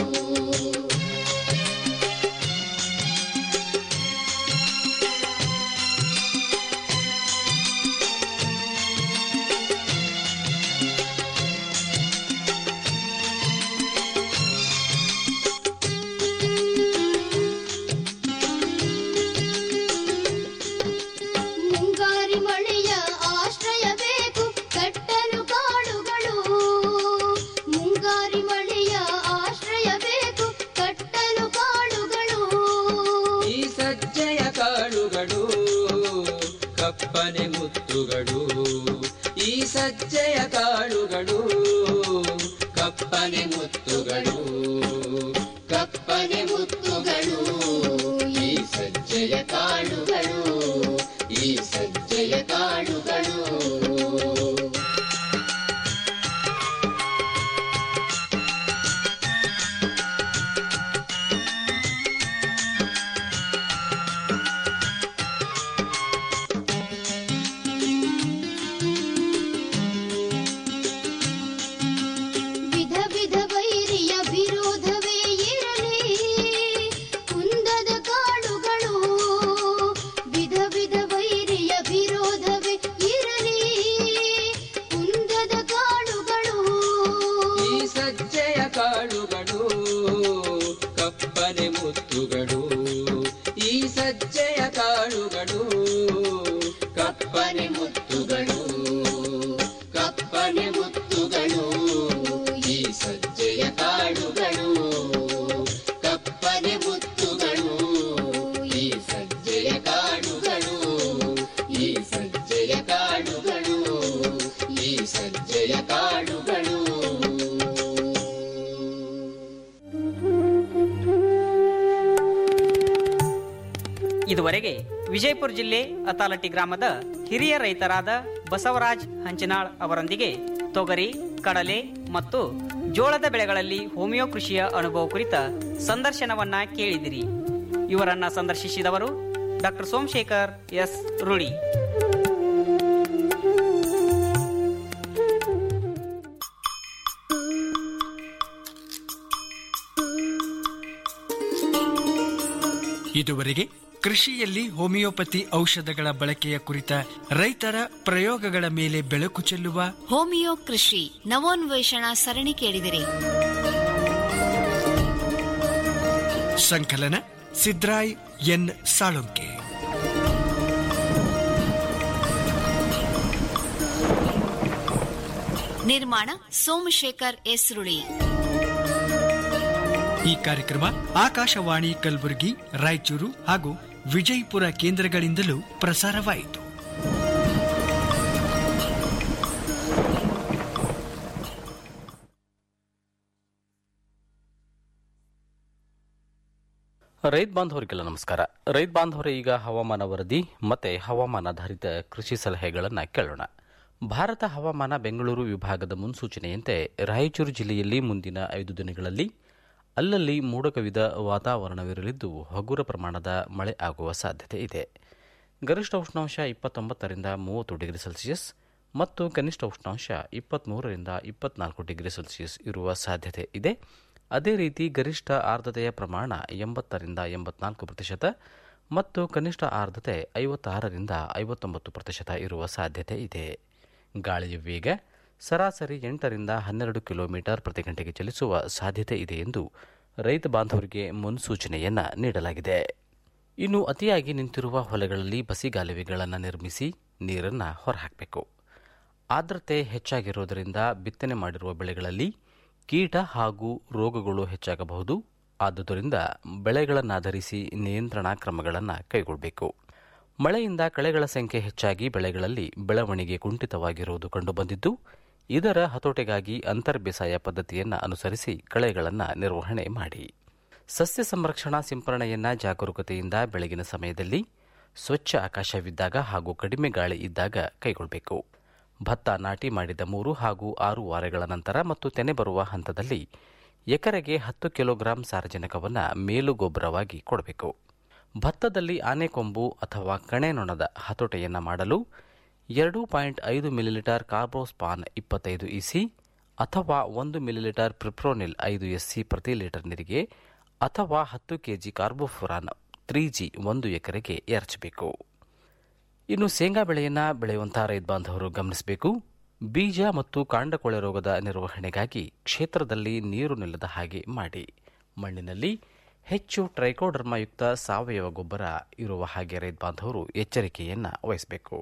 [SPEAKER 15] ಮುಂಗಾರಿ ಮಳೆಯ ಆಶ್ರಯ ಬೇಕು ಕಟ್ಟಲು ಕಾಡುಗಳು ಮುಂಗಾರಿ ಮಳೆಯ ಆಶ್ರಯ ಬೇಕು ಕಟ್ಟಲು ಕಾಡುಗಳು
[SPEAKER 16] ಈ ಸಜ್ಜೆಯ ಕಾಳುಗಳು ಕಪ್ಪನೆ ಮುತ್ತುಗಳು ಈ ಸಜ್ಜೆಯ ಕಾಳುಗಳು ಕಪ್ಪನೆ ಮುತ್ತುಗಳು
[SPEAKER 15] ಕಪ್ಪನೆ ಮುತ್ತುಗಳು ಈ ಸಜ್ಜೆಯ ಕಾಳುಗಳು ಈ ಸಜ್ಜೆಯ ಕಾಳುಗಳು
[SPEAKER 16] ಮುತ್ತುಗಳು ಈ ಸಜ್ಜೆಯ ಕಾಳುಗಳು ಕಪ್ಪನೆ ಮುತ್ತುಗಳು ಕಪ್ಪನೆ ಮುತ್ತುಗಳು ಈ ಸಜ್ಜೆಯ ಕಾಳುಗಳು ಕಪ್ಪನೆ ಮುತ್ತುಗಳು ಈ ಸಜ್ಜೆಯ ಕಾಳುಗಳು ಈ ಸಜ್ಜೆಯ ಕಾಳುಗಳು ಈ ಸಜ್ಜೆಯ ಕಾಳುಗಳು
[SPEAKER 12] ಇದುವರೆಗೆ ವಿಜಯಪುರ ಜಿಲ್ಲೆ ಅತಾಲಟಿ ಗ್ರಾಮದ ಹಿರಿಯ ರೈತರಾದ ಬಸವರಾಜ್ ಹಂಚಿನಾಳ್ ಅವರೊಂದಿಗೆ ತೊಗರಿ ಕಡಲೆ ಮತ್ತು ಜೋಳದ ಬೆಳೆಗಳಲ್ಲಿ ಹೋಮಿಯೋ ಕೃಷಿಯ ಅನುಭವ ಕುರಿತ ಸಂದರ್ಶನವನ್ನ ಕೇಳಿದಿರಿ ಇವರನ್ನ ಸಂದರ್ಶಿಸಿದವರು ಡಾಕ್ಟರ್ ಸೋಮಶೇಖರ್ ಎಸ್ ರೂಢಿ
[SPEAKER 11] ಇದುವರೆಗೆ ಕೃಷಿಯಲ್ಲಿ ಹೋಮಿಯೋಪತಿ ಔಷಧಗಳ ಬಳಕೆಯ ಕುರಿತ ರೈತರ ಪ್ರಯೋಗಗಳ ಮೇಲೆ ಬೆಳಕು ಚೆಲ್ಲುವ
[SPEAKER 10] ಹೋಮಿಯೋ ಕೃಷಿ ನವೋನ್ವೇಷಣಾ ಸರಣಿ ಕೇಳಿದಿರಿ
[SPEAKER 11] ಸಂಕಲನ ಸಿದ್ರಾಯ್ ಎನ್ ಸಾಳುಂಕೆ
[SPEAKER 10] ನಿರ್ಮಾಣ ಸೋಮಶೇಖರ್ ಎಸ್ ರುಳಿ
[SPEAKER 11] ಈ ಕಾರ್ಯಕ್ರಮ ಆಕಾಶವಾಣಿ ಕಲಬುರಗಿ ರಾಯಚೂರು ಹಾಗೂ ವಿಜಯಪುರ ಕೇಂದ್ರಗಳಿಂದಲೂ ಪ್ರಸಾರವಾಯಿತು
[SPEAKER 8] ರೈತ ಬಾಂಧವರಿಗೆಲ್ಲ ನಮಸ್ಕಾರ ರೈತ ಬಾಂಧವರೇ ಈಗ ಹವಾಮಾನ ವರದಿ ಮತ್ತೆ ಹವಾಮಾನಾಧಾರಿತ ಕೃಷಿ ಸಲಹೆಗಳನ್ನು ಕೇಳೋಣ ಭಾರತ ಹವಾಮಾನ ಬೆಂಗಳೂರು ವಿಭಾಗದ ಮುನ್ಸೂಚನೆಯಂತೆ ರಾಯಚೂರು ಜಿಲ್ಲೆಯಲ್ಲಿ ಮುಂದಿನ ಐದು ದಿನಗಳಲ್ಲಿ ಅಲ್ಲಲ್ಲಿ ಮೋಡಕವಿದ ವಾತಾವರಣವಿರಲಿದ್ದು ಹಗುರ ಪ್ರಮಾಣದ ಮಳೆ ಆಗುವ ಸಾಧ್ಯತೆ ಇದೆ ಗರಿಷ್ಠ ಉಷ್ಣಾಂಶ ಇಪ್ಪತ್ತೊಂಬತ್ತರಿಂದ ಮೂವತ್ತು ಡಿಗ್ರಿ ಸೆಲ್ಸಿಯಸ್ ಮತ್ತು ಕನಿಷ್ಠ ಉಷ್ಣಾಂಶ ಇಪ್ಪತ್ತ್ಮೂರರಿಂದ ಇಪ್ಪತ್ನಾಲ್ಕು ಡಿಗ್ರಿ ಸೆಲ್ಸಿಯಸ್ ಇರುವ ಸಾಧ್ಯತೆ ಇದೆ ಅದೇ ರೀತಿ ಗರಿಷ್ಠ ಆರ್ದ್ರತೆಯ ಪ್ರಮಾಣ ಎಂಬತ್ತರಿಂದ ಎಂಬತ್ನಾಲ್ಕು ಪ್ರತಿಶತ ಮತ್ತು ಕನಿಷ್ಠ ಆರ್ದ್ರತೆ ಐವತ್ತಾರರಿಂದ ಐವತ್ತೊಂಬತ್ತು ಪ್ರತಿಶತ ಇರುವ ಸಾಧ್ಯತೆ ಇದೆ ಗಾಳಿಯ ವೇಗ ಸರಾಸರಿ ಎಂಟರಿಂದ ಹನ್ನೆರಡು ಕಿಲೋಮೀಟರ್ ಪ್ರತಿ ಗಂಟೆಗೆ ಚಲಿಸುವ ಸಾಧ್ಯತೆ ಇದೆ ಎಂದು ರೈತ ಬಾಂಧವರಿಗೆ ಮುನ್ಸೂಚನೆಯನ್ನ ನೀಡಲಾಗಿದೆ ಇನ್ನು ಅತಿಯಾಗಿ ನಿಂತಿರುವ ಹೊಲಗಳಲ್ಲಿ ಬಸಿಗಾಲುವೆಗಳನ್ನು ನಿರ್ಮಿಸಿ ನೀರನ್ನು ಹೊರಹಾಕಬೇಕು ಆರ್ದ್ರತೆ ಹೆಚ್ಚಾಗಿರುವುದರಿಂದ ಬಿತ್ತನೆ ಮಾಡಿರುವ ಬೆಳೆಗಳಲ್ಲಿ ಕೀಟ ಹಾಗೂ ರೋಗಗಳು ಹೆಚ್ಚಾಗಬಹುದು ಆದುದರಿಂದ ಬೆಳೆಗಳನ್ನಾಧರಿಸಿ ನಿಯಂತ್ರಣಾ ಕ್ರಮಗಳನ್ನು ಕೈಗೊಳ್ಳಬೇಕು ಮಳೆಯಿಂದ ಕಳೆಗಳ ಸಂಖ್ಯೆ ಹೆಚ್ಚಾಗಿ ಬೆಳೆಗಳಲ್ಲಿ ಬೆಳವಣಿಗೆ ಕುಂಠಿತವಾಗಿರುವುದು ಕಂಡುಬಂದಿದ್ದು ಇದರ ಹತೋಟಿಗಾಗಿ ಅಂತರ್ ಬೇಸಾಯ ಪದ್ಧತಿಯನ್ನು ಅನುಸರಿಸಿ ಕಳೆಗಳನ್ನು ನಿರ್ವಹಣೆ ಮಾಡಿ ಸಸ್ಯ ಸಂರಕ್ಷಣಾ ಸಿಂಪರಣೆಯನ್ನ ಜಾಗರೂಕತೆಯಿಂದ ಬೆಳಗಿನ ಸಮಯದಲ್ಲಿ ಸ್ವಚ್ಛ ಆಕಾಶವಿದ್ದಾಗ ಹಾಗೂ ಕಡಿಮೆ ಗಾಳಿ ಇದ್ದಾಗ ಕೈಗೊಳ್ಳಬೇಕು ಭತ್ತ ನಾಟಿ ಮಾಡಿದ ಮೂರು ಹಾಗೂ ಆರು ವಾರಗಳ ನಂತರ ಮತ್ತು ತೆನೆ ಬರುವ ಹಂತದಲ್ಲಿ ಎಕರೆಗೆ ಹತ್ತು ಕಿಲೋಗ್ರಾಂ ಸಾರಜನಕವನ್ನು ಮೇಲುಗೊಬ್ಬರವಾಗಿ ಕೊಡಬೇಕು ಭತ್ತದಲ್ಲಿ ಆನೆಕೊಂಬು ಅಥವಾ ಕಣೆನೊಣದ ಹತೋಟೆಯನ್ನು ಮಾಡಲು ಎರಡು ಪಾಯಿಂಟ್ ಐದು ಮಿಲಿಲೀಟರ್ ಕಾರ್ಬೋಸ್ಪಾನ್ ಇಪ್ಪತ್ತೈದು ಇಸಿ ಅಥವಾ ಒಂದು ಮಿಲಿಲೀಟರ್ ಪ್ರಿಪ್ರೋನಿಲ್ ಐದು ಎಸ್ಸಿ ಪ್ರತಿ ಲೀಟರ್ ನೀರಿಗೆ ಅಥವಾ ಹತ್ತು ಕೆಜಿ ಕಾರ್ಬೋಫುರಾನ್ ತ್ರೀ ಜಿ ಒಂದು ಎಕರೆಗೆ ಎರಚಬೇಕು ಇನ್ನು ಶೇಂಗಾ ಬೆಳೆಯನ್ನು ಬೆಳೆಯುವಂತಹ ರೈತ ಬಾಂಧವರು ಗಮನಿಸಬೇಕು ಬೀಜ ಮತ್ತು ಕಾಂಡಕೊಳೆ ರೋಗದ ನಿರ್ವಹಣೆಗಾಗಿ ಕ್ಷೇತ್ರದಲ್ಲಿ ನೀರು ನಿಲ್ಲದ ಹಾಗೆ ಮಾಡಿ ಮಣ್ಣಿನಲ್ಲಿ ಹೆಚ್ಚು ಟ್ರೈಕೋಡರ್ಮಯುಕ್ತ ಸಾವಯವ ಗೊಬ್ಬರ ಇರುವ ಹಾಗೆ ರೈತ ಬಾಂಧವರು ಎಚ್ಚರಿಕೆಯನ್ನು ವಹಿಸಬೇಕು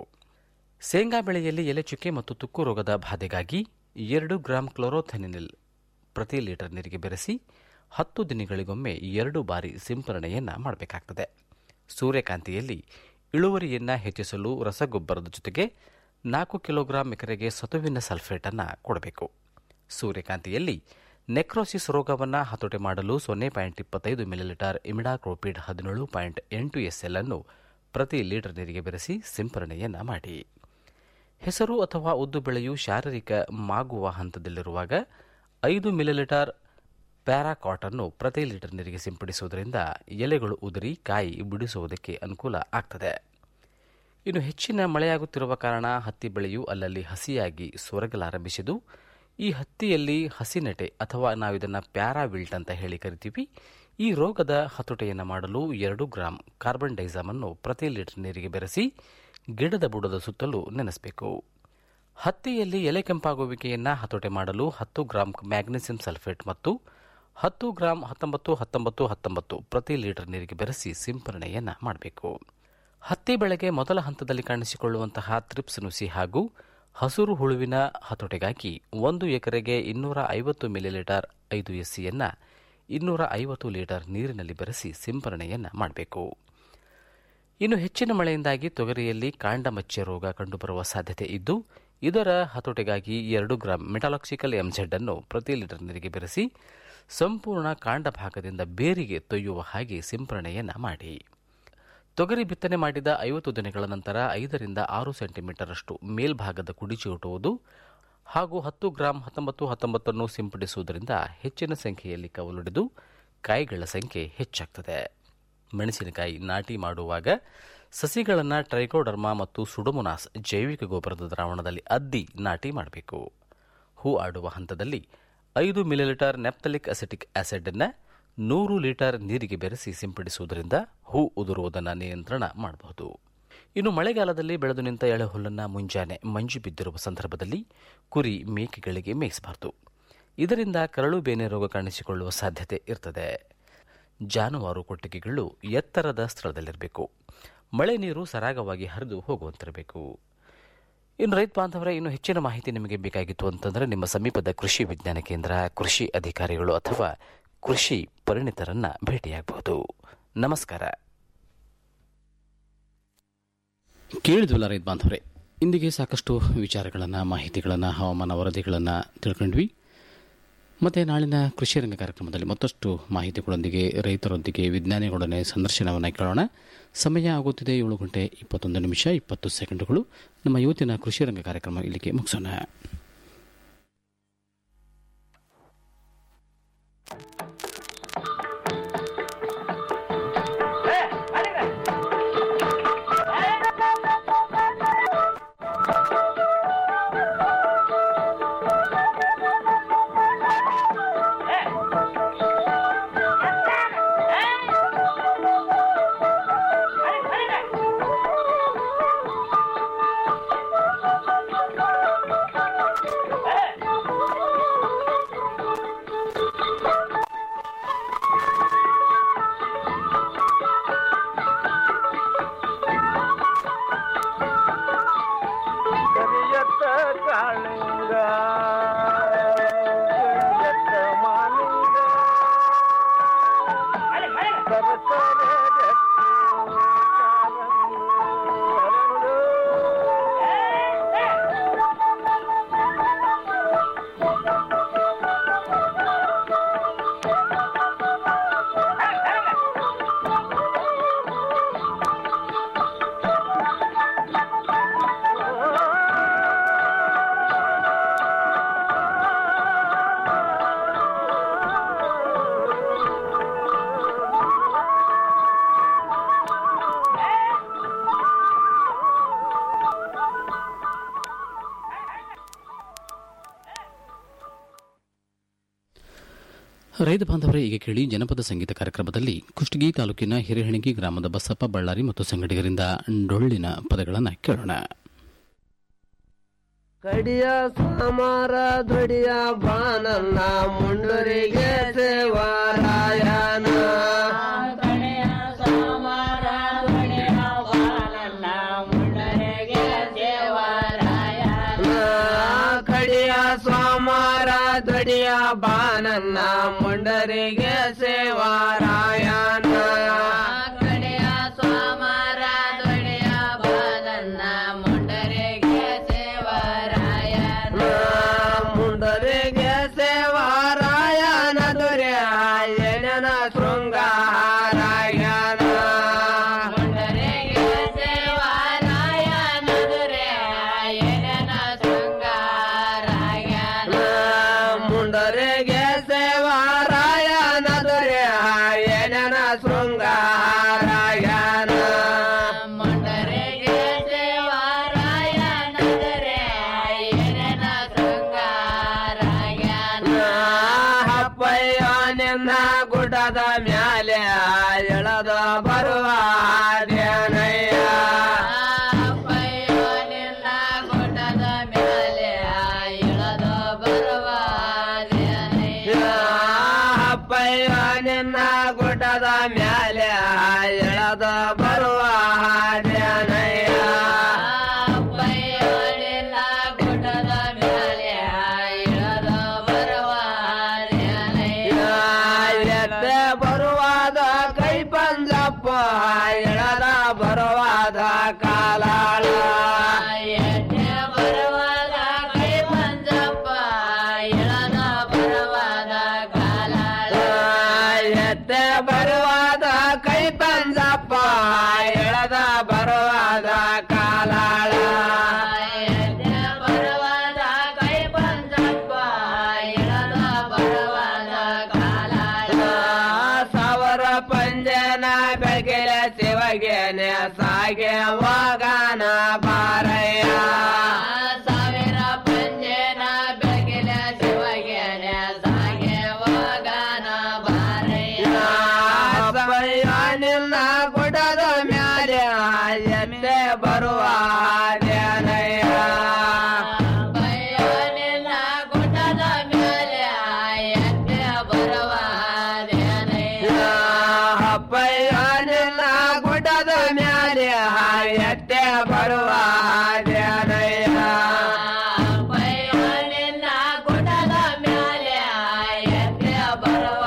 [SPEAKER 8] ಶೇಂಗಾ ಬೆಳೆಯಲ್ಲಿ ಎಲೆಚುಕ್ಕೆ ಮತ್ತು ತುಕ್ಕು ರೋಗದ ಬಾಧೆಗಾಗಿ ಎರಡು ಗ್ರಾಂ ಕ್ಲೋರೋಥೆನಿನಿಲ್ ಪ್ರತಿ ಲೀಟರ್ ನೀರಿಗೆ ಬೆರೆಸಿ ಹತ್ತು ದಿನಗಳಿಗೊಮ್ಮೆ ಎರಡು ಬಾರಿ ಸಿಂಪರಣೆಯನ್ನು ಮಾಡಬೇಕಾಗ್ತದೆ ಸೂರ್ಯಕಾಂತಿಯಲ್ಲಿ ಇಳುವರಿಯನ್ನು ಹೆಚ್ಚಿಸಲು ರಸಗೊಬ್ಬರದ ಜೊತೆಗೆ ನಾಲ್ಕು ಕಿಲೋಗ್ರಾಂ ಎಕರೆಗೆ ಸತುವಿನ ಸಲ್ಫೇಟನ್ನು ಕೊಡಬೇಕು ಸೂರ್ಯಕಾಂತಿಯಲ್ಲಿ ನೆಕ್ರೋಸಿಸ್ ರೋಗವನ್ನು ಹತೋಟಿ ಮಾಡಲು ಸೊನ್ನೆ ಪಾಯಿಂಟ್ ಇಪ್ಪತ್ತೈದು ಮಿಲಿಲೀಟರ್ ಇಮಿಡಾಕ್ರೋಪಿಡ್ ಹದಿನೇಳು ಪಾಯಿಂಟ್ ಎಂಟು ಎಸ್ಎಲ್ ಅನ್ನು ಪ್ರತಿ ಲೀಟರ್ ನೀರಿಗೆ ಬೆರೆಸಿ ಸಿಂಪರಣೆಯನ್ನು ಮಾಡಿ ಹೆಸರು ಅಥವಾ ಉದ್ದು ಬೆಳೆಯು ಶಾರೀರಿಕ ಮಾಗುವ ಹಂತದಲ್ಲಿರುವಾಗ ಐದು ಮಿಲಿಲೀಟರ್ ಪ್ಯಾರಾಕಾಟನ್ನು ಪ್ರತಿ ಲೀಟರ್ ನೀರಿಗೆ ಸಿಂಪಡಿಸುವುದರಿಂದ ಎಲೆಗಳು ಉದುರಿ ಕಾಯಿ ಬಿಡಿಸುವುದಕ್ಕೆ ಅನುಕೂಲ ಆಗ್ತದೆ ಇನ್ನು ಹೆಚ್ಚಿನ ಮಳೆಯಾಗುತ್ತಿರುವ ಕಾರಣ ಹತ್ತಿ ಬೆಳೆಯು ಅಲ್ಲಲ್ಲಿ ಹಸಿಯಾಗಿ ಸೊರಗಲಾರಂಭಿಸಿದ್ದು ಈ ಹತ್ತಿಯಲ್ಲಿ ಹಸಿನೆಟೆ ಅಥವಾ ನಾವಿದನ್ನು ಪ್ಯಾರಾವಿಲ್ಟ್ ಅಂತ ಹೇಳಿ ಕರಿತೀವಿ ಈ ರೋಗದ ಹತೋಟಿಯನ್ನು ಮಾಡಲು ಎರಡು ಗ್ರಾಂ ಕಾರ್ಬನ್ ಡೈಸಾಮ್ ಅನ್ನು ಪ್ರತಿ ಲೀಟರ್ ನೀರಿಗೆ ಬೆರೆಸಿ ಗಿಡದ ಬುಡದ ಸುತ್ತಲೂ ನೆನೆಸಬೇಕು ಹತ್ತಿಯಲ್ಲಿ ಎಲೆ ಕೆಂಪಾಗುವಿಕೆಯನ್ನು ಹತೋಟಿ ಮಾಡಲು ಹತ್ತು ಗ್ರಾಂ ಮ್ಯಾಗ್ನೀಸಿಯಂ ಸಲ್ಫೇಟ್ ಮತ್ತು ಹತ್ತು ಗ್ರಾಂ ಹತ್ತೊಂಬತ್ತು ಹತ್ತೊಂಬತ್ತು ಹತ್ತೊಂಬತ್ತು ಪ್ರತಿ ಲೀಟರ್ ನೀರಿಗೆ ಬೆರೆಸಿ ಸಿಂಪರಣೆಯನ್ನು ಮಾಡಬೇಕು ಹತ್ತಿ ಬೆಳೆಗೆ ಮೊದಲ ಹಂತದಲ್ಲಿ ಕಾಣಿಸಿಕೊಳ್ಳುವಂತಹ ತ್ರಿಪ್ಸ್ ನುಸಿ ಹಾಗೂ ಹಸುರು ಹುಳುವಿನ ಹತೋಟಿಗಾಗಿ ಒಂದು ಎಕರೆಗೆ ಇನ್ನೂರ ಐವತ್ತು ಮಿಲಿಲೀಟರ್ ಐದು ಎಸ್ಸಿಯನ್ನು ಇನ್ನೂರ ಐವತ್ತು ಲೀಟರ್ ನೀರಿನಲ್ಲಿ ಬೆರೆಸಿ ಸಿಂಪರಣೆಯನ್ನು ಮಾಡಬೇಕು ಇನ್ನು ಹೆಚ್ಚಿನ ಮಳೆಯಿಂದಾಗಿ ತೊಗರಿಯಲ್ಲಿ ಕಾಂಡ ಮಚ್ಚೆ ರೋಗ ಕಂಡುಬರುವ ಸಾಧ್ಯತೆ ಇದ್ದು ಇದರ ಹತೋಟಿಗಾಗಿ ಎರಡು ಗ್ರಾಂ ಮೆಟಾಲಾಕ್ಸಿಕಲ್ ಎಂಜೆಡ್ ಅನ್ನು ಪ್ರತಿ ಲೀಟರ್ ನೀರಿಗೆ ಬೆರೆಸಿ ಸಂಪೂರ್ಣ ಕಾಂಡ ಭಾಗದಿಂದ ಬೇರಿಗೆ ತೊಯ್ಯುವ ಹಾಗೆ ಸಿಂಪರಣೆಯನ್ನು ಮಾಡಿ ತೊಗರಿ ಬಿತ್ತನೆ ಮಾಡಿದ ಐವತ್ತು ದಿನಗಳ ನಂತರ ಐದರಿಂದ ಆರು ಸೆಂಟಿಮೀಟರ್ ಅಷ್ಟು ಮೇಲ್ಭಾಗದ ಕುಡಿಚಿ ಹುಟ್ಟುವುದು ಹಾಗೂ ಹತ್ತು ಗ್ರಾಂ ಹತ್ತೊಂಬತ್ತು ಹತ್ತೊಂಬತ್ತನ್ನು ಸಿಂಪಡಿಸುವುದರಿಂದ ಹೆಚ್ಚಿನ ಸಂಖ್ಯೆಯಲ್ಲಿ ಕವಲೊಡೆದು ಕಾಯಿಗಳ ಸಂಖ್ಯೆ ಹೆಚ್ಚಾಗ್ತದೆ ಮೆಣಸಿನಕಾಯಿ ನಾಟಿ ಮಾಡುವಾಗ ಸಸಿಗಳನ್ನು ಟ್ರೈಕೋಡರ್ಮಾ ಮತ್ತು ಸುಡಮುನಾಸ್ ಜೈವಿಕ ಗೊಬ್ಬರದ ದ್ರಾವಣದಲ್ಲಿ ಅದ್ದಿ ನಾಟಿ ಮಾಡಬೇಕು ಹೂ ಆಡುವ ಹಂತದಲ್ಲಿ ಐದು ಮಿಲಿಲೀಟರ್ ನೆಪ್ತಲಿಕ್ ಅಸೆಟಿಕ್ ಆಸಿಡ್ ಅನ್ನು ನೂರು ಲೀಟರ್ ನೀರಿಗೆ ಬೆರೆಸಿ ಸಿಂಪಡಿಸುವುದರಿಂದ ಹೂ ಉದುರುವುದನ್ನು ನಿಯಂತ್ರಣ ಮಾಡಬಹುದು ಇನ್ನು ಮಳೆಗಾಲದಲ್ಲಿ ಬೆಳೆದು ನಿಂತ ಎಳೆ ಹುಲ್ಲನ್ನು ಮುಂಜಾನೆ ಮಂಜು ಬಿದ್ದಿರುವ ಸಂದರ್ಭದಲ್ಲಿ ಕುರಿ ಮೇಕೆಗಳಿಗೆ ಮೇಯಿಸಬಾರದು ಇದರಿಂದ ಕರಳು ಬೇನೆ ರೋಗ ಕಾಣಿಸಿಕೊಳ್ಳುವ ಸಾಧ್ಯತೆ ಇರ್ತದೆ ಜಾನುವಾರು ಕೊಟ್ಟಿಗೆಗಳು ಎತ್ತರದ ಸ್ಥಳದಲ್ಲಿರಬೇಕು ಮಳೆ ನೀರು ಸರಾಗವಾಗಿ ಹರಿದು ಹೋಗುವಂತಿರಬೇಕು ಇನ್ನು ರೈತ ಬಾಂಧವರೇ ಇನ್ನು ಹೆಚ್ಚಿನ ಮಾಹಿತಿ ನಿಮಗೆ ಬೇಕಾಗಿತ್ತು ಅಂತಂದರೆ ನಿಮ್ಮ ಸಮೀಪದ ಕೃಷಿ ವಿಜ್ಞಾನ ಕೇಂದ್ರ ಕೃಷಿ ಅಧಿಕಾರಿಗಳು ಅಥವಾ ಕೃಷಿ ಪರಿಣಿತರನ್ನ ಭೇಟಿಯಾಗಬಹುದು ನಮಸ್ಕಾರ ಕೇಳಿದ್ವಲ್ಲ ರೈತ ಬಾಂಧವರೇ ಇಂದಿಗೆ ಸಾಕಷ್ಟು ವಿಚಾರಗಳನ್ನು ಮಾಹಿತಿಗಳನ್ನು ಹವಾಮಾನ ವರದಿಗಳನ್ನು ತಿಳ್ಕೊಂಡ್ವಿ ಮತ್ತು ನಾಳಿನ ಕೃಷಿ ರಂಗ ಕಾರ್ಯಕ್ರಮದಲ್ಲಿ ಮತ್ತಷ್ಟು ಮಾಹಿತಿಗಳೊಂದಿಗೆ ರೈತರೊಂದಿಗೆ ವಿಜ್ಞಾನಿಗಳೊಡನೆ ಸಂದರ್ಶನವನ್ನು ಕೇಳೋಣ ಸಮಯ ಆಗುತ್ತಿದೆ ಏಳು ಗಂಟೆ ಇಪ್ಪತ್ತೊಂದು ನಿಮಿಷ ಇಪ್ಪತ್ತು ಸೆಕೆಂಡುಗಳು ನಮ್ಮ ಇವತ್ತಿನ ಕೃಷಿ ರಂಗ ಕಾರ್ಯಕ್ರಮ ಇಲ್ಲಿಗೆ ಮುಗಿಸೋಣ
[SPEAKER 9] ಕರಿಯತ್ತ ಕಾಳಿಂಗ ಕರಿಯತ್ತ ಮಾಲಿಂಗ ಸರಸರ ಗಟ್ಟಿ ಕಾಲಂದು ಹರಳು.
[SPEAKER 8] ರೈತ ಬಾಂಧವರೇ ಈಗ ಕೇಳಿ ಜನಪದ ಸಂಗೀತ ಕಾರ್ಯಕ್ರಮದಲ್ಲಿ ಕುಷ್ಟಗಿ ತಾಲೂಕಿನ ಹಿರೇಹಣಗಿ ಗ್ರಾಮದ ಬಸಪ್ಪ ಬಳ್ಳಾರಿ ಮತ್ತು ಸಂಗಡಿಗರಿಂದ ಡೊಳ್ಳಿನ ಪದಗಳನ್ನು ಕೇಳೋಣ
[SPEAKER 9] ಕಡಿಯ ಸಾಮಾರ ದುಡಿಯ ಬಾನನ್ನ ಮುಂಡರಿಗೆ ಸೇವಾರಾಯಣ ಕಡಿಯ ಸ್ವಾಮಾರ ದುಡಿಯ ಬಾನನ್ನ ಮುಂಡರಿಗೆ ಸೇವಾರಾಯಣ ಕಡಿಯ ಸ್ವಾಮಾರ ದುಡಿಯ ಬಾನನ್ನ ಮುಂಡರಿಗೆ ಸೇವಾರಾಯಣ ಮುಂಡರಿಗೆ ಸೇವಾರಾಯಣ ದೊರೆಯನ ಶೃಂಗಾರಾಯಣ ಮುಂಡರಿಗೆ ಸೇವಾರಾಯಣ ದೊರೆಯನ ಶೃಂಗಾರಾಯಣ ಮುಂಡರಿಗೆ ಸೇವಾರಾಯಣ ದೊರೆಯನ ಶೃಂಗಾರಾಯಣ ಮುಂಡರಿಗೆ ಸೇವಾರಾಯಣ ದೊರೆಯನ ಶೃಂಗಾರಾಯಣ ಹಪ್ಪಯ್ಯ ನಿನ್ನ ಗುಡ್ಡದ ಮ್ಯಾಲೆ ಎಳದ ಬರುವ ಧ್ಯಾನಯ್ಯ ಹಪ್ಪಯ್ಯ ನಿನ್ನ ಗುಡ್ಡದ ಮ್ಯಾಲೆ ಎಳದ ಬರುವ ಧ್ಯಾನಯ್ಯ ಹಪ್ಪ ಇಳದ ಬರುವ ಹಾದ್ಯಾನಯ್ಯ
[SPEAKER 15] ಅಪ್ಪಯ್ಯನಿಲ್ಲ ಗುಡ್ಡದ ಮ್ಯಾಲೆ ಇಳದ ಬರುವ
[SPEAKER 9] ಎತ್ತೆ ಬರುವಾದ ಕೈ ಪಂಜಪ್ಪ ಎಳದ ಬರುವಾದ ಕಾಲಾಳ
[SPEAKER 15] ಎಟ್ಟೆ ಬರುವಾಗ ಕೈ ಪಂಜಪ್ಪ ಇಳದ ಬರುವಾಗ ಕಾಲಾಳ
[SPEAKER 9] ಎತ್ತೆ ಬರುವಾದ ಕೈ ಪಂಜಪ್ಪ ಎಳದ ಬರುವಾದ ಕಾಲಾಳ
[SPEAKER 15] ಎಟ್ಟೆ ಬರುವಾಗ ಕೈ ಪಂಜಪ್ಪ ಇಳದ ಬರುವಾಗ ಕಾಲಾಳ
[SPEAKER 9] ಸಾವಿರ ಪಂಜನ ಬೆಳಗಿಲ ಶಿವಗೆನೆ ಸಾಗೆ ವಾಗನ ಬಾರಯ್ಯ
[SPEAKER 15] ಸಾವಿರ ಪಂಜನ ಬೆಳಗಿಲ ಶಿವಗೆನೆ ಸಾಗೆ ವಾಗನ ಬಾರಯ್ಯ
[SPEAKER 9] ನಿನ್ನ ಗುಡದ ಮ್ಯಾಲೆ ಎತ್ತೆ ಬರುವ ಧ್ಯಾನಯ್ಯ
[SPEAKER 15] ಬಯ್ಯನಿಲ್ಲ ಗುಡ್ಡದ ಮೇಲೆ ಎತ್ತೆ ಬರುವ
[SPEAKER 9] ಅಪ್ಪಯ್ಯನಿಲ್ಲ ಗುಡದ ಮ್ಯಾಲೆ ಎತ್ತೆ ಬರುವ ಧ್ಯಾನಯ್ಯ
[SPEAKER 15] ಬಯ್ಯನಿಲ್ಲ ಗುಡ್ಡದ ಮೇಲೆ ಎತ್ತೆ ಬರುವ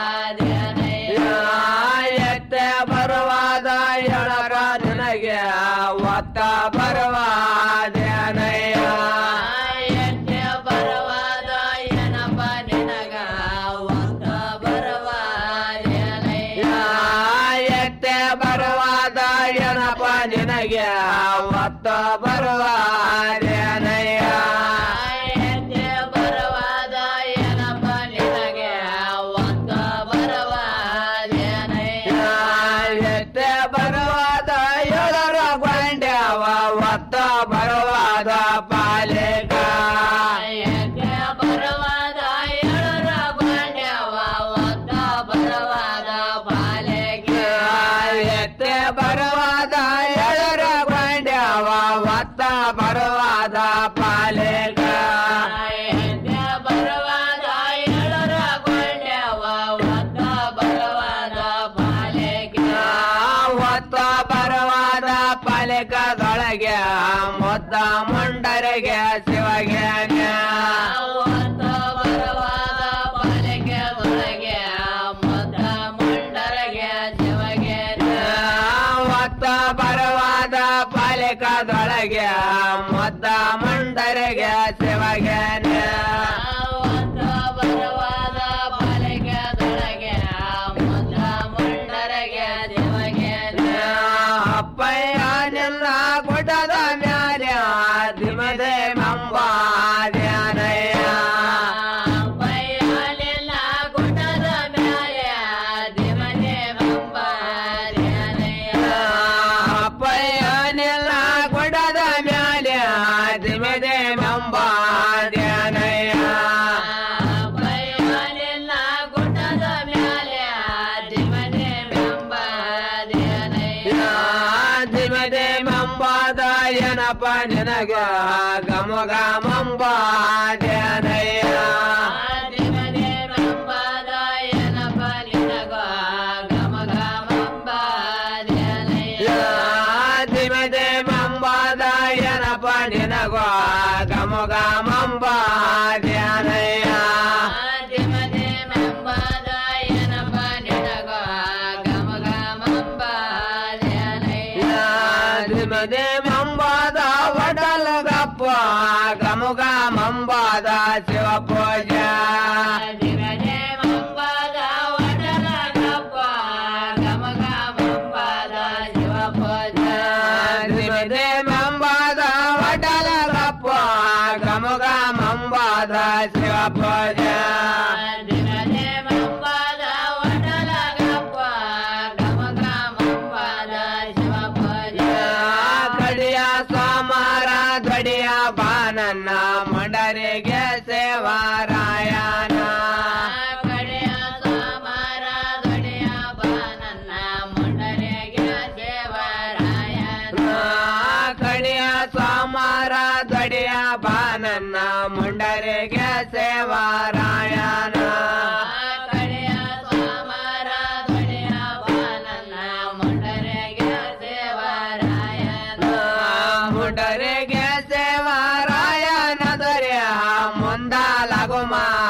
[SPEAKER 9] ಎತ್ತೆ ಬರುವಾದ ಎಳರ ನಿನಗೆ ಒತ್ತ ಬರುವ ಧ್ಯಾನಯ್ಯ
[SPEAKER 15] ಎತ್ತೆ ಬರುವಾದ ಏನಪ್ಪ ನಿನಗ ಒತ್ತ ಬರುವ
[SPEAKER 9] ಎತ್ತೆ ಬರುವಾದ ಏನಪ್ಪ ನಿನಗೆ ಒತ್ತ ಬರುವ ಧ್ಯಾನಯ್ಯ
[SPEAKER 15] ಎತ್ತೆ ಬರುವಾದ ಏನಪ್ಪ ನಿನಗೆ ಒತ್ತ ಬರುವ
[SPEAKER 9] ಎತ್ತೆ ಬರುವಾದ ಎಳರ ಗೊಂಡ್ಯಾವ ಒತ್ತ ಬರುವಾದ ಪಾಲಿಕ
[SPEAKER 15] ಎತ್ತೆ ಬರುವಾದ ಎಳರ ಗೊಂಡ್ಯಾವ ಒತ್ತ ಬರುವಾದ ಪಾಲೆಗೆ
[SPEAKER 9] ಎತ್ತೆ ಬರುವಾದ ಎಳರ ಗೊಂಡ್ಯಾವ ಒತ್ತ ಬರುವಾದ ಪಾಲಿಕ
[SPEAKER 15] ಎತ್ತೆ ಬರುವಾದ ಎಳರ ಗೊಂಡ್ಯಾವ ಒತ್ತ ಬರುವಾದ ಪಾಲೆಗೆ
[SPEAKER 9] ಒತ್ತ ಬರುವಾದ ಪಾಲಿಕದೊಳಗೆ ಮೊದ್ದ ಮುಂಡರಿಗೆ ಶಿವಗೆ
[SPEAKER 15] ಒತ್ತ ಬರುವಾದ ಪಾಲೆಗೆದೊಳಗೆ ಮೊದ್ದ ಮುಂಡರಗೆ ಶಿವಗೆ
[SPEAKER 9] ಒತ್ತ ಬರುವಾದ ಪಾಲಿಕದೊಳಗೆ ಮೊದ್ದ ಮುಂಡರಿಗೆ ಶಿವಗೆ
[SPEAKER 15] ಒತ್ತ ಬರುವಾದ ಪಾಲೆಗೆದೊಳಗೆ ಮೊದ್ದ ಮುಂಡರಗೆ ಶಿವಗೆ
[SPEAKER 9] ಅಪ್ಪಯ್ಯ ನಿನ್ನ ಗುಡ್ಡದ ಮ್ಯಾಲೆ ದಿಮದೆ ಮಂಬ ಧ್ಯಾನಯ್ಯ
[SPEAKER 15] ಬಯ್ಯಲಿಲ್ಲ ಗುಡ್ಡದ ಮ್ಯಾಲೆ ದಿಮನೆ ಬಂಬ
[SPEAKER 9] ಅಪ್ಪಯ್ಯ ನಿನ್ನ ಗುಡ್ಡದ ಮ್ಯಾಲೆ ದಿಮದೆ ಮಂಬ ಧ್ಯಾನಯ್ಯ
[SPEAKER 15] ಬಯ್ಯಲಿಲ್ಲ ಗುಡ್ಡದ ಮ್ಯಾಲೆ ದಿಮನೆ ಬಂಬ
[SPEAKER 9] ದಿಮದೆ ಮಂಬಾದ ಏನಪ್ಪ ನಿನಗ ಗಮ ಗಮಂಬ ಧ್ಯಾನಯ್ಯ
[SPEAKER 15] ದಿಮನೆ ಬಂಬದ ಏನಪ್ಪ ನಿನಗ ಗಮ ಗಮಂಬ
[SPEAKER 9] ದಿಮದೆ ಮಂಬಾದ ಏನಪ್ಪ ನಿನಗ ಗಮ ಗಮಂಬ ಧ್ಯಾನಯ್ಯ
[SPEAKER 15] ದಿಮನೆ ಮಂಬದ ಏನಪ್ಪ ನಿನಗ ಗಮ ಗಮಂಬ
[SPEAKER 9] ದಿಮದೆ ಮಂಬಾದ ಒಡಲ ಗಪ್ಪ ಗಮುಗ ಮಂಬಾದ ಶಿವ ಪೂಜಾ
[SPEAKER 15] ದಿಮನೆ ಮಂಬದ ಒಡಲ ಗಪ್ಪ ಗಮ ಗಮಂಬದ ಶಿವ ಪೂಜ
[SPEAKER 9] ದಿಮದೆ ಮಂಬಾದ ಒಡಲ ಗಪ್ಪ ಗಮುಗ ಮಂಬಾದ ಶಿವ ಪೂಜಾ
[SPEAKER 15] ದಿನದೆ ಮಂಬದ ಒಡಲ ಗಪ್ಪ ಗಮ ಗಮಂಬದ ಶಿವ ಪೂಜ
[SPEAKER 9] ಕಡಿಯ ಸೋಮಾರ ದೊಡಿಯ ಬಾನನ್ನ ಮಂಡರಿಗೆ ಸೇವಾರಾಯಣ
[SPEAKER 15] ಕಡೆಯ ಸೋಮಾರ ದೊಡೆಯ ಬಾನನ್ನ ಮುಂಡರೆಗೆ ದೇವರಾಯನ
[SPEAKER 9] ಕಡಿಯ ಸೋಮಾರ ದೊಡಿಯ ಬಾನನ್ನ ಮುಂಡರಿಗೆ ಸೇವಾರಾಯಣ
[SPEAKER 15] ಕಡೆಯ ಸೋಮಾರ ದೊಡೆಯ ಬಾನನ್ನ ಮುಂಡರೆಗೆ
[SPEAKER 9] ಮಾ